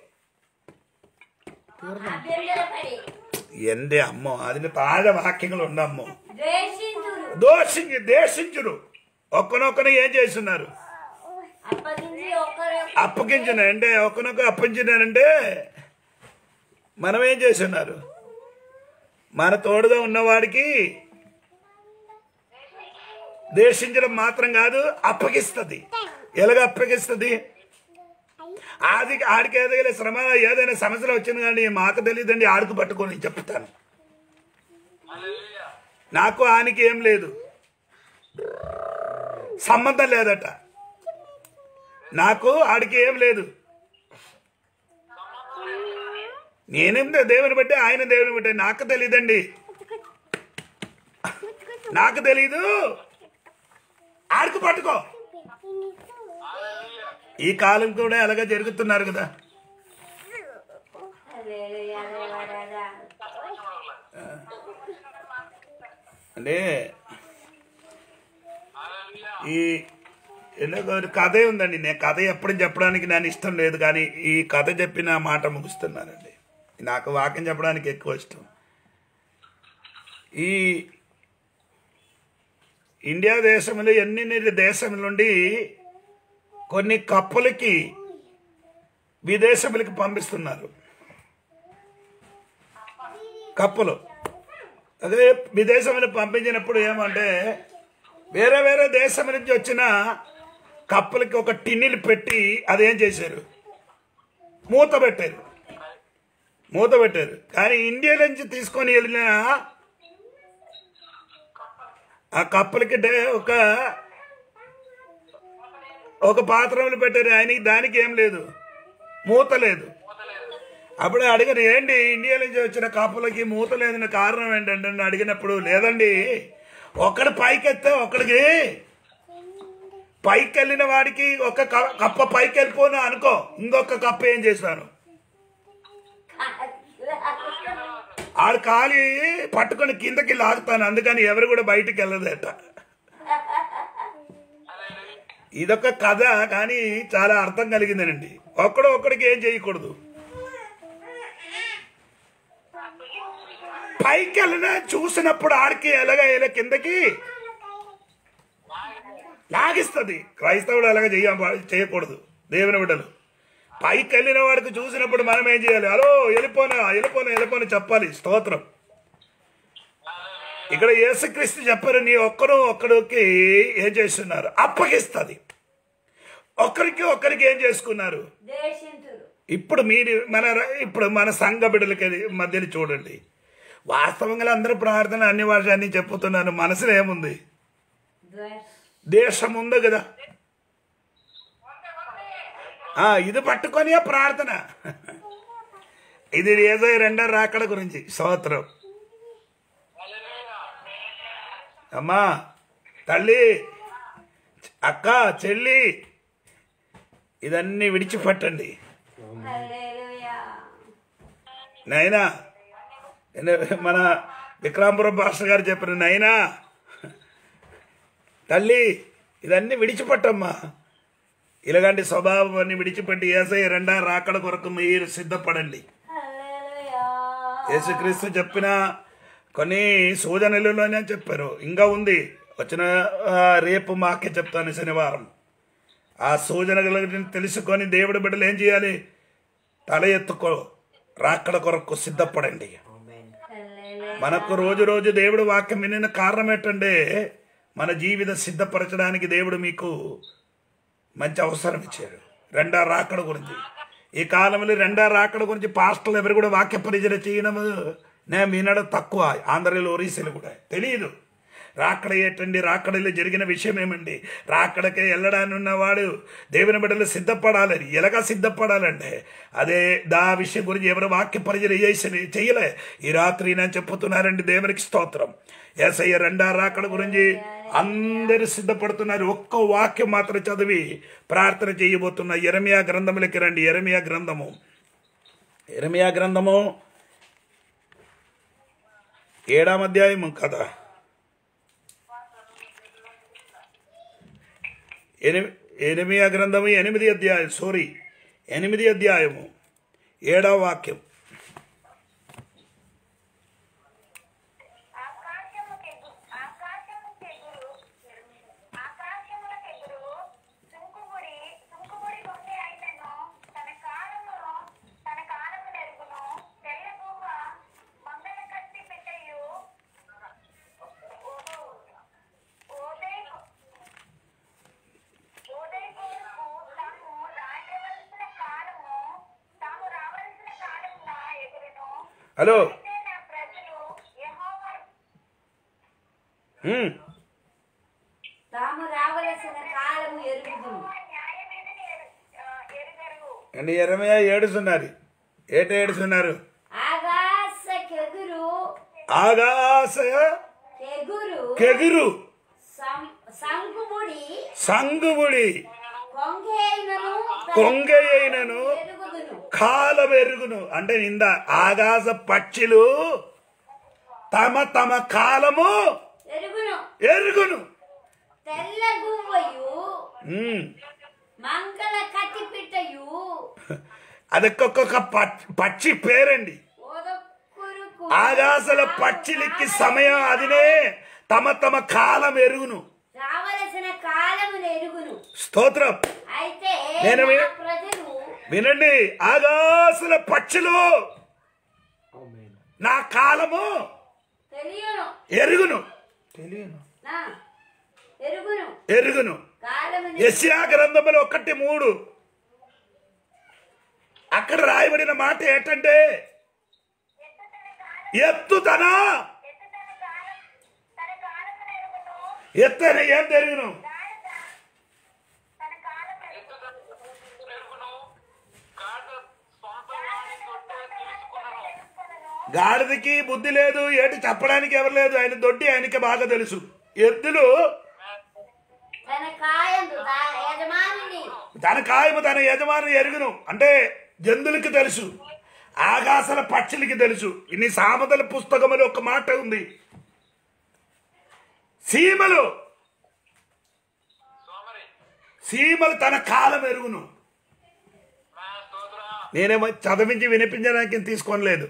అభ్యంతరపడి
ఎందే అమ్మో అది తాజా వాక్యములు ఉండమ్మో
ద్వేషించురు
దోషించి దేశించురు ఒక్కనొక్కని ఏం చేస్తున్నారు
అప్పగించి ఒకరు
అప్పగించిన అంటే ఒక్కనొక్క అప్పగించినారంటే మనం ఏం చేస్తున్నారు మన తోడుగా ఉన్నవాడికి దేశించడం మాత్రం కాదు అప్పగిస్తుంది ఎలాగ అప్పగిస్తుంది ఆది ఆడికి ఏదైనా శ్రమ ఏదైనా సమస్యలు వచ్చింది కానీ మాకు తెలియదండి ఆడికి పట్టుకొని చెప్తాను
హల్లెలూయా
నాకు ఆనికి ఏం లేదు సంబంధం లేదట నాకు ఆడికి ఏం లేదు నేనేం దేవుని బట్టి ఆయన దేవుని బట్టి నాకు తెలియదండి నాకు తెలీదు ఆడికి పట్టుకో ఈ కాలం కూడా అలాగే జరుగుతున్నారు కదా
హల్లెలూయా, హల్లెలూయా.
అంటే
హల్లెలూయా
ఈ ఎలాగో ఒక కథే ఉందండి నేను కథ ఎప్పుడు చెప్పడానికి నేను ఇష్టం లేదు కానీ ఈ కథ చెప్పిన మాట ముగిస్తున్నానండి నాకు వాక్యం చెప్పడానికి ఎక్కువ ఇష్టం ఈ ఇండియా దేశంలో ఎన్ని దేశం నుండి కొన్ని కప్పలకి విదేశములకి పంపిస్తున్నారు కప్పలు అదే విదేశంలో పంపించినప్పుడు ఏమంటే వేరే వేరే దేశం నుంచి వచ్చిన కప్పలకి ఒక టిన్నీలు పెట్టి అదేం చేశారు మూత పెట్టారు మూత పెట్టారు కానీ ఇండియా నుంచి తీసుకొని వెళ్ళిన ఆ కప్పలకి డే- ఒక ఒక పాత్రలు పెట్టారు ఆయనకి దానికి ఏం లేదు మూత లేదు అప్పుడు అడిగారు ఏంటి ఇండియా నుంచి వచ్చిన కప్పలకి మూత లేదని కారణం ఏంటంటే అని అడిగినప్పుడు లేదండి ఒకడు పైకి ఎత్తే ఒకడికి పైకి వెళ్ళిన వాడికి ఒక క- కప్ప పైకి వెళ్ళిపోను అనుకో ఇంకొక కప్ప ఏం చేశాను ఆడు కాలి పట్టుకొని కిందకి లాగుతాను అందుకని ఎవరు కూడా బయటికి వెళ్ళదట ఇదొక కథ కానీ చాలా అర్థం కలిగిందనండి ఒక్కడు ఒక్కడికి ఏం చేయకూడదు పైకి వెళ్ళిన చూసినప్పుడు ఆడికి ఎలాగ ఇలా కిందకి లాగిస్తుంది క్రైస్తవుడు అలాగ చేయ చేయకూడదు దేవుని బిడ్డలు పైకి వెళ్ళిన వాడికి చూసినప్పుడు మనం ఏం చేయాలి హలో వెళ్ళిపోనా వెళ్ళిపోనా వెళ్ళిపోనా చెప్పాలి స్తోత్రం ఇక్కడ యేసుక్రీస్తు చెప్పారు నీ ఒక్కరు ఒక్కడికి ఏం చేస్తున్నారు అప్పగిస్తుంది ఒక్కరికి ఒక్కరికి ఏం చేసుకున్నారు
ద్వేషించురు
ఇప్పుడు మీరు మన ఇప్పుడు మన సంఘ బిడ్డలకి మధ్యలో చూడండి వాస్తవంగా అందరూ ప్రార్థన అన్ని భాష అన్ని చెప్పుతున్నాను మనసులో ఏముంది
ద్వేష
దేశం ఉంది కదా ఆ, ఇది పట్టుకొని ప్రార్థన ఇది ఏదో రెండో రాకడ గురించి స్తోత్రం అమ్మా తల్లి అక్క చెల్లి ఇదన్నీ విడిచిపెట్టండి
హల్లెలూయా
నైనా మన విక్రాంపురం భాస్కర్ గారు చెప్పిన నైనా తల్లి ఇదన్నీ విడిచిపెట్టమ్మా ఇలాగంటి స్వభావం అన్ని విడిచిపెట్టి ఏసై రెండా రాకడ కొరకు మీరు సిద్ధపడండి
హల్లెలూయా
యేసుక్రీస్తు చెప్పిన కొన్ని సూచనలలోనే చెప్పారు ఇంకా ఉంది వచ్చిన ఆ, రేపు మాకే చెప్తాను శనివారం ఆ సూచనల గురించి తెలుసుకొని దేవుడి బిడ్డలు ఏం చేయాలి తల ఎత్తుకో రాకడ కొరకు సిద్ధపడండి
హల్లెలూయా
మనకు రోజు రోజు దేవుడు వాక్యం వినిన కారణం ఏంటంటే మన జీవితం సిద్ధపరచడానికి దేవుడు మీకు మంచి అవసరం ఇచ్చారు రెండో రాకడ గురించి ఈ కాలంలో రెండో రాకడ గురించి పాస్టర్లు ఎవరు కూడా వాక్య పరిచయం చేయడం నేను వినడం తక్కువ ఆంధ్రలో ఒరిస్సాలు కూడా తెలియదు రాకడ ఏంటండి రాకడలో జరిగిన విషయం ఏమండి రాకడకే వెళ్ళడానికి ఉన్నవాడు దేవుని బిడ్డలు సిద్ధపడాలని ఎలాగా సిద్ధపడాలంటే అదే దా విషయం గురించి ఎవరు వాక్య పరిచయం చేసి చెయ్యలే ఈ రాత్రి నేను చెప్పుతున్నారండి దేవునికి స్తోత్రం ఏసయ్య రెండా రాకడ గురించి అందరూ సిద్ధపడుతున్నారు ఒక్క వాక్యం మాత్రం చదివి ప్రార్థన చేయబోతున్న ఎరమియా గ్రంథములకి రండి ఎరమియా గ్రంథము ఎరమియా గ్రంథము ఏడాం అధ్యాయము కదా ఎనిమి ఎనిమియా గ్రంథము ఎనిమిది అధ్యాయం సారీ ఎనిమిది అధ్యాయము ఏడవ వాక్యం
ఆకాశముకెగు ఆకాశముకెగురు ఆకాశములకెగురు సుంకుబుడి సుంకుబుడి కొండే అయినను తన కాలము తన కాలము నెరుగును తెల్లగూవ మంగళ కత్తి పెట్టయు ఓదై ఓదై కొరకు తాము రాయవలసిన కాలము తాము రావలసిన కాలమున ఎగురును
హలో
అయితే నా ప్రజలు యెహోవా
హ్మ్.
తాము రావలసిన కాలము ఎరుగుదు
న్యాయమేదని ఎరు- ఆ, ఎరుగరు
అండి ఎరమయ్య ఏడుస్తున్నారు ఏట ఏడుస్తున్నారు
ఆకాశ కెగురు
ఆకాశ
కెగురు
కెగురు
సం- సంకుముడి
సంగుబుడి
కొంగైనను
కొంగైనను
ఎరుగుదును
కాలం ఎరుగును అంటే నింద ఆకాశ పక్షులు తమ తమ కాలము
ఎరుగును
ఎరుగును
తెల్ల గువ్వయు
ఉమ్.
మంగళ కత్తి పిట్టయు
అదొక్కొక్క ప- పక్షి పేరండి
ఓదక్కురుకు
ఆకాశల పక్షులకి సమయం అదినే తమ తమ కాలం ఎరుగును
రావలసిన కాలమును ఎరుగును
స్తోత్రం
అయితే
నేను
నా
విన-
ప్రజలు
వినండి ఆకాశల పక్షులు నా కాలము
తెలియను
ఎరుగును తెలియను
నా ఎరుగును
ఎరుగును
కాలముని
యెషయా గ్రంథములు ఒకటి మూడు అక్కడ రాయబడిన మాట ఏంటంటే ఎత్తుతన
ఎత్తు తన కాలం తన కాలము నెరుగును
ఎత్తన ఏం తెరుగును
గాడిద తన కాలం
ఎరుగును కాట సొంత వాడి తొట్టే తీసుకున్నాను
తెలుసుకొనను
గాడిదకి బుద్ధి లేదు ఏటి చెప్పడానికి ఎవరు లేదు ఆయన దొడ్డి ఆయనకి బాగా తెలుసు ఎద్దులు
తన కాయందు దా- యజమానిని
తన కాయము తన యజమాని ఎరుగును అంటే జంతువులకి తెలుసు ఆకాశల పక్షులకి తెలుసు ఇన్ని సామతల పుస్తకములు ఒక మాట ఉంది సీమలు
సోమరి
సీమలు తన కాలం ఎరుగును
నా స్తోత్రం
నేనేమో చదివించి వినిపించడానికి తీసుకోలేదు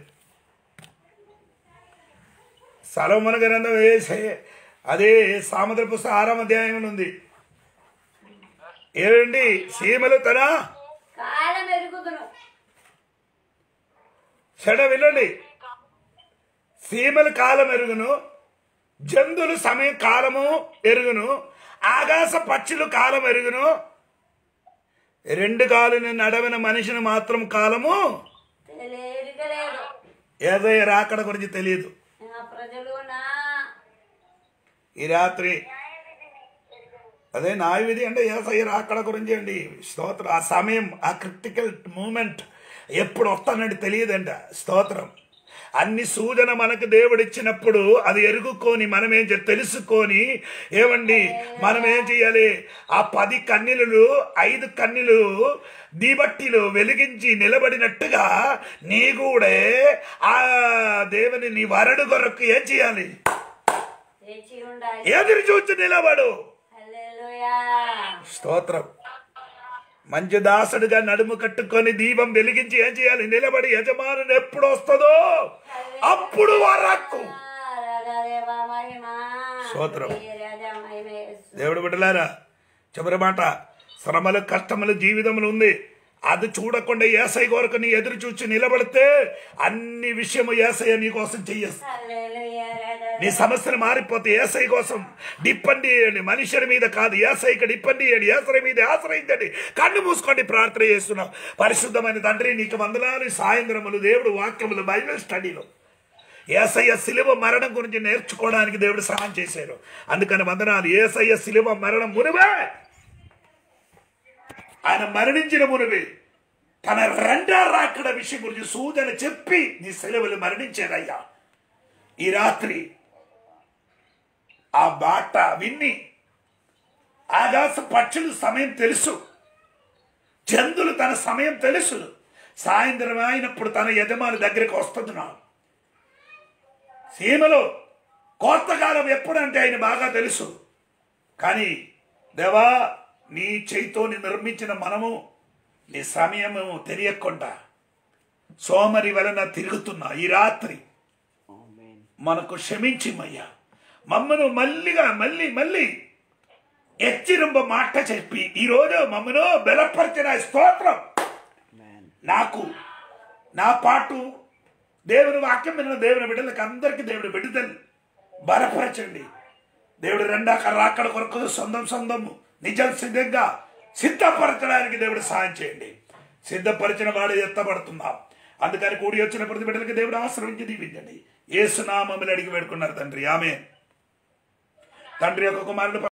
సలోమన గ్రంథం వేసే అదే సాముద్ర పుస్తకం ఆరామ అధ్యాయం ఉంది ఏమండి సీమలు తన
కాలం ఎరుగుదును
చెడ వినండి సీమల కాలం ఎరుగును జంతువులు సమయం కాలము ఎరుగును ఆకాశ పక్షులు కాలం ఎరుగును రెండు కాలుని నడవిన మనిషిని మాత్రం కాలము
తెలి- ఎరుగలేదు
ఏదో రాకడ గురించి తెలియదు
నా ప్రజలు నా
ఈ రాత్రి అదే నా విధి అంటే ఏసయ్య రాకడ గురించి అండి స్తోత్రం ఆ సమయం ఆ క్రిటికల్ మూమెంట్ ఎప్పుడు వస్తానండి తెలియదంట స్తోత్రం అన్ని సూచన మనకు దేవుడిచ్చినప్పుడు అది ఎరుగుకొని మనం ఏం చే- తెలుసుకొని ఏమండి మనం ఏం చేయాలి ఆ పది కన్నీలు ఐదు కన్నీలు దీబట్టిలు వెలిగించి నిలబడినట్టుగా నీ కూడా ఆ దేవుని నీ వరడు కొరకు ఏం చేయాలి
తెచ్చి ఉండాలి
ఎదురు చూచి నిలబడు
హల్లెలూయా
స్తోత్రం మంచి దాసుడుగా నడుము కట్టుకొని దీపం వెలిగించి ఏం చేయాలి నిలబడి యజమానుని ఎప్పుడు వస్తుందో అప్పుడు వరకు
రాజాదేవా మహిమ
స్తోత్రం.
రాజా మహిమ యేసు.
దేవుడు బిడ్డలారా చివరి మాట శ్రమలు కష్టములు జీవితములు ఉంది అది చూడకుండా ఏసై కొరకు నీ ఎదురు చూచి నిలబడితే అన్ని విషయము ఏసయ్య నీ కోసం చెయ్యేస్తా
హల్లెలూయా రాజా
నీ సమస్యలు మారిపోతే ఏసై కోసం డిపెండ్ చేయండి మనుషుల మీద కాదు ఏసైకి డిపెండ్ చేయండి ఏసై మీద ఆశ్రయించండి కన్ను మూసుకోండి ప్రార్థన చేస్తున్నాం పరిశుద్ధమైన తండ్రి నీకు వందనాలు సాయంత్రములు దేవుడు వాక్యములు బైబిల్ స్టడీలో ఏసయ్య శిలువ మరణం గురించి నేర్చుకోవడానికి దేవుడు సహాయం చేశారు అందుకని వందనాలు ఏసయ్య శిలువ మరణం మునివే ఆయన మరణించిన మునివి తన రెండో రాకడ విషయం గురించి సూచన చెప్పి నీ సెలవులు మరణించాడయ్యా ఈ రాత్రి ఆ బాట విన్ని ఆకాశ పక్షులు సమయం తెలుసు చందులు తన సమయం తెలుసు సాయంత్రం అయినప్పుడు తన యజమాని దగ్గరికి వస్తున్నాడు సీమలో కోతకాలం ఎప్పుడంటే ఆయన బాగా తెలుసు కానీ దేవా నీ చేయితోని నిర్మించిన మనము నీ సమయము తెలియకుండా సోమరి వలన తిరుగుతున్నా ఈ రాత్రి మనకు క్షమించిమయ్యా మమ్మను మల్లిగా మళ్ళీ మళ్ళీ హెచ్చరింప మాట చెప్పి ఈరోజు మమ్మను బలపరిచిన స్తోత్రం నాకు నా పాటు దేవుని వాక్యం విన్న దేవుని బిడ్డలకు అందరికీ దేవుని బిడ్డలు బలపరచండి దేవుడు రెండాక రాకడ కొరకు సొంతం సొంతము నిజం సిద్ధంగా సిద్ధపరచడానికి దేవుడు సాయం చేయండి సిద్ధపరిచిన వాడు ఎత్తబడుతున్నాం అందుకని కూడి వచ్చిన ప్రతి బిడ్డలకి దేవుడు ఆశ్రయించి దీవించండి ఏసునామములు అడిగి పెడుకున్నారు తండ్రి ఆమె తండ్రి యొక్క కుమారుడు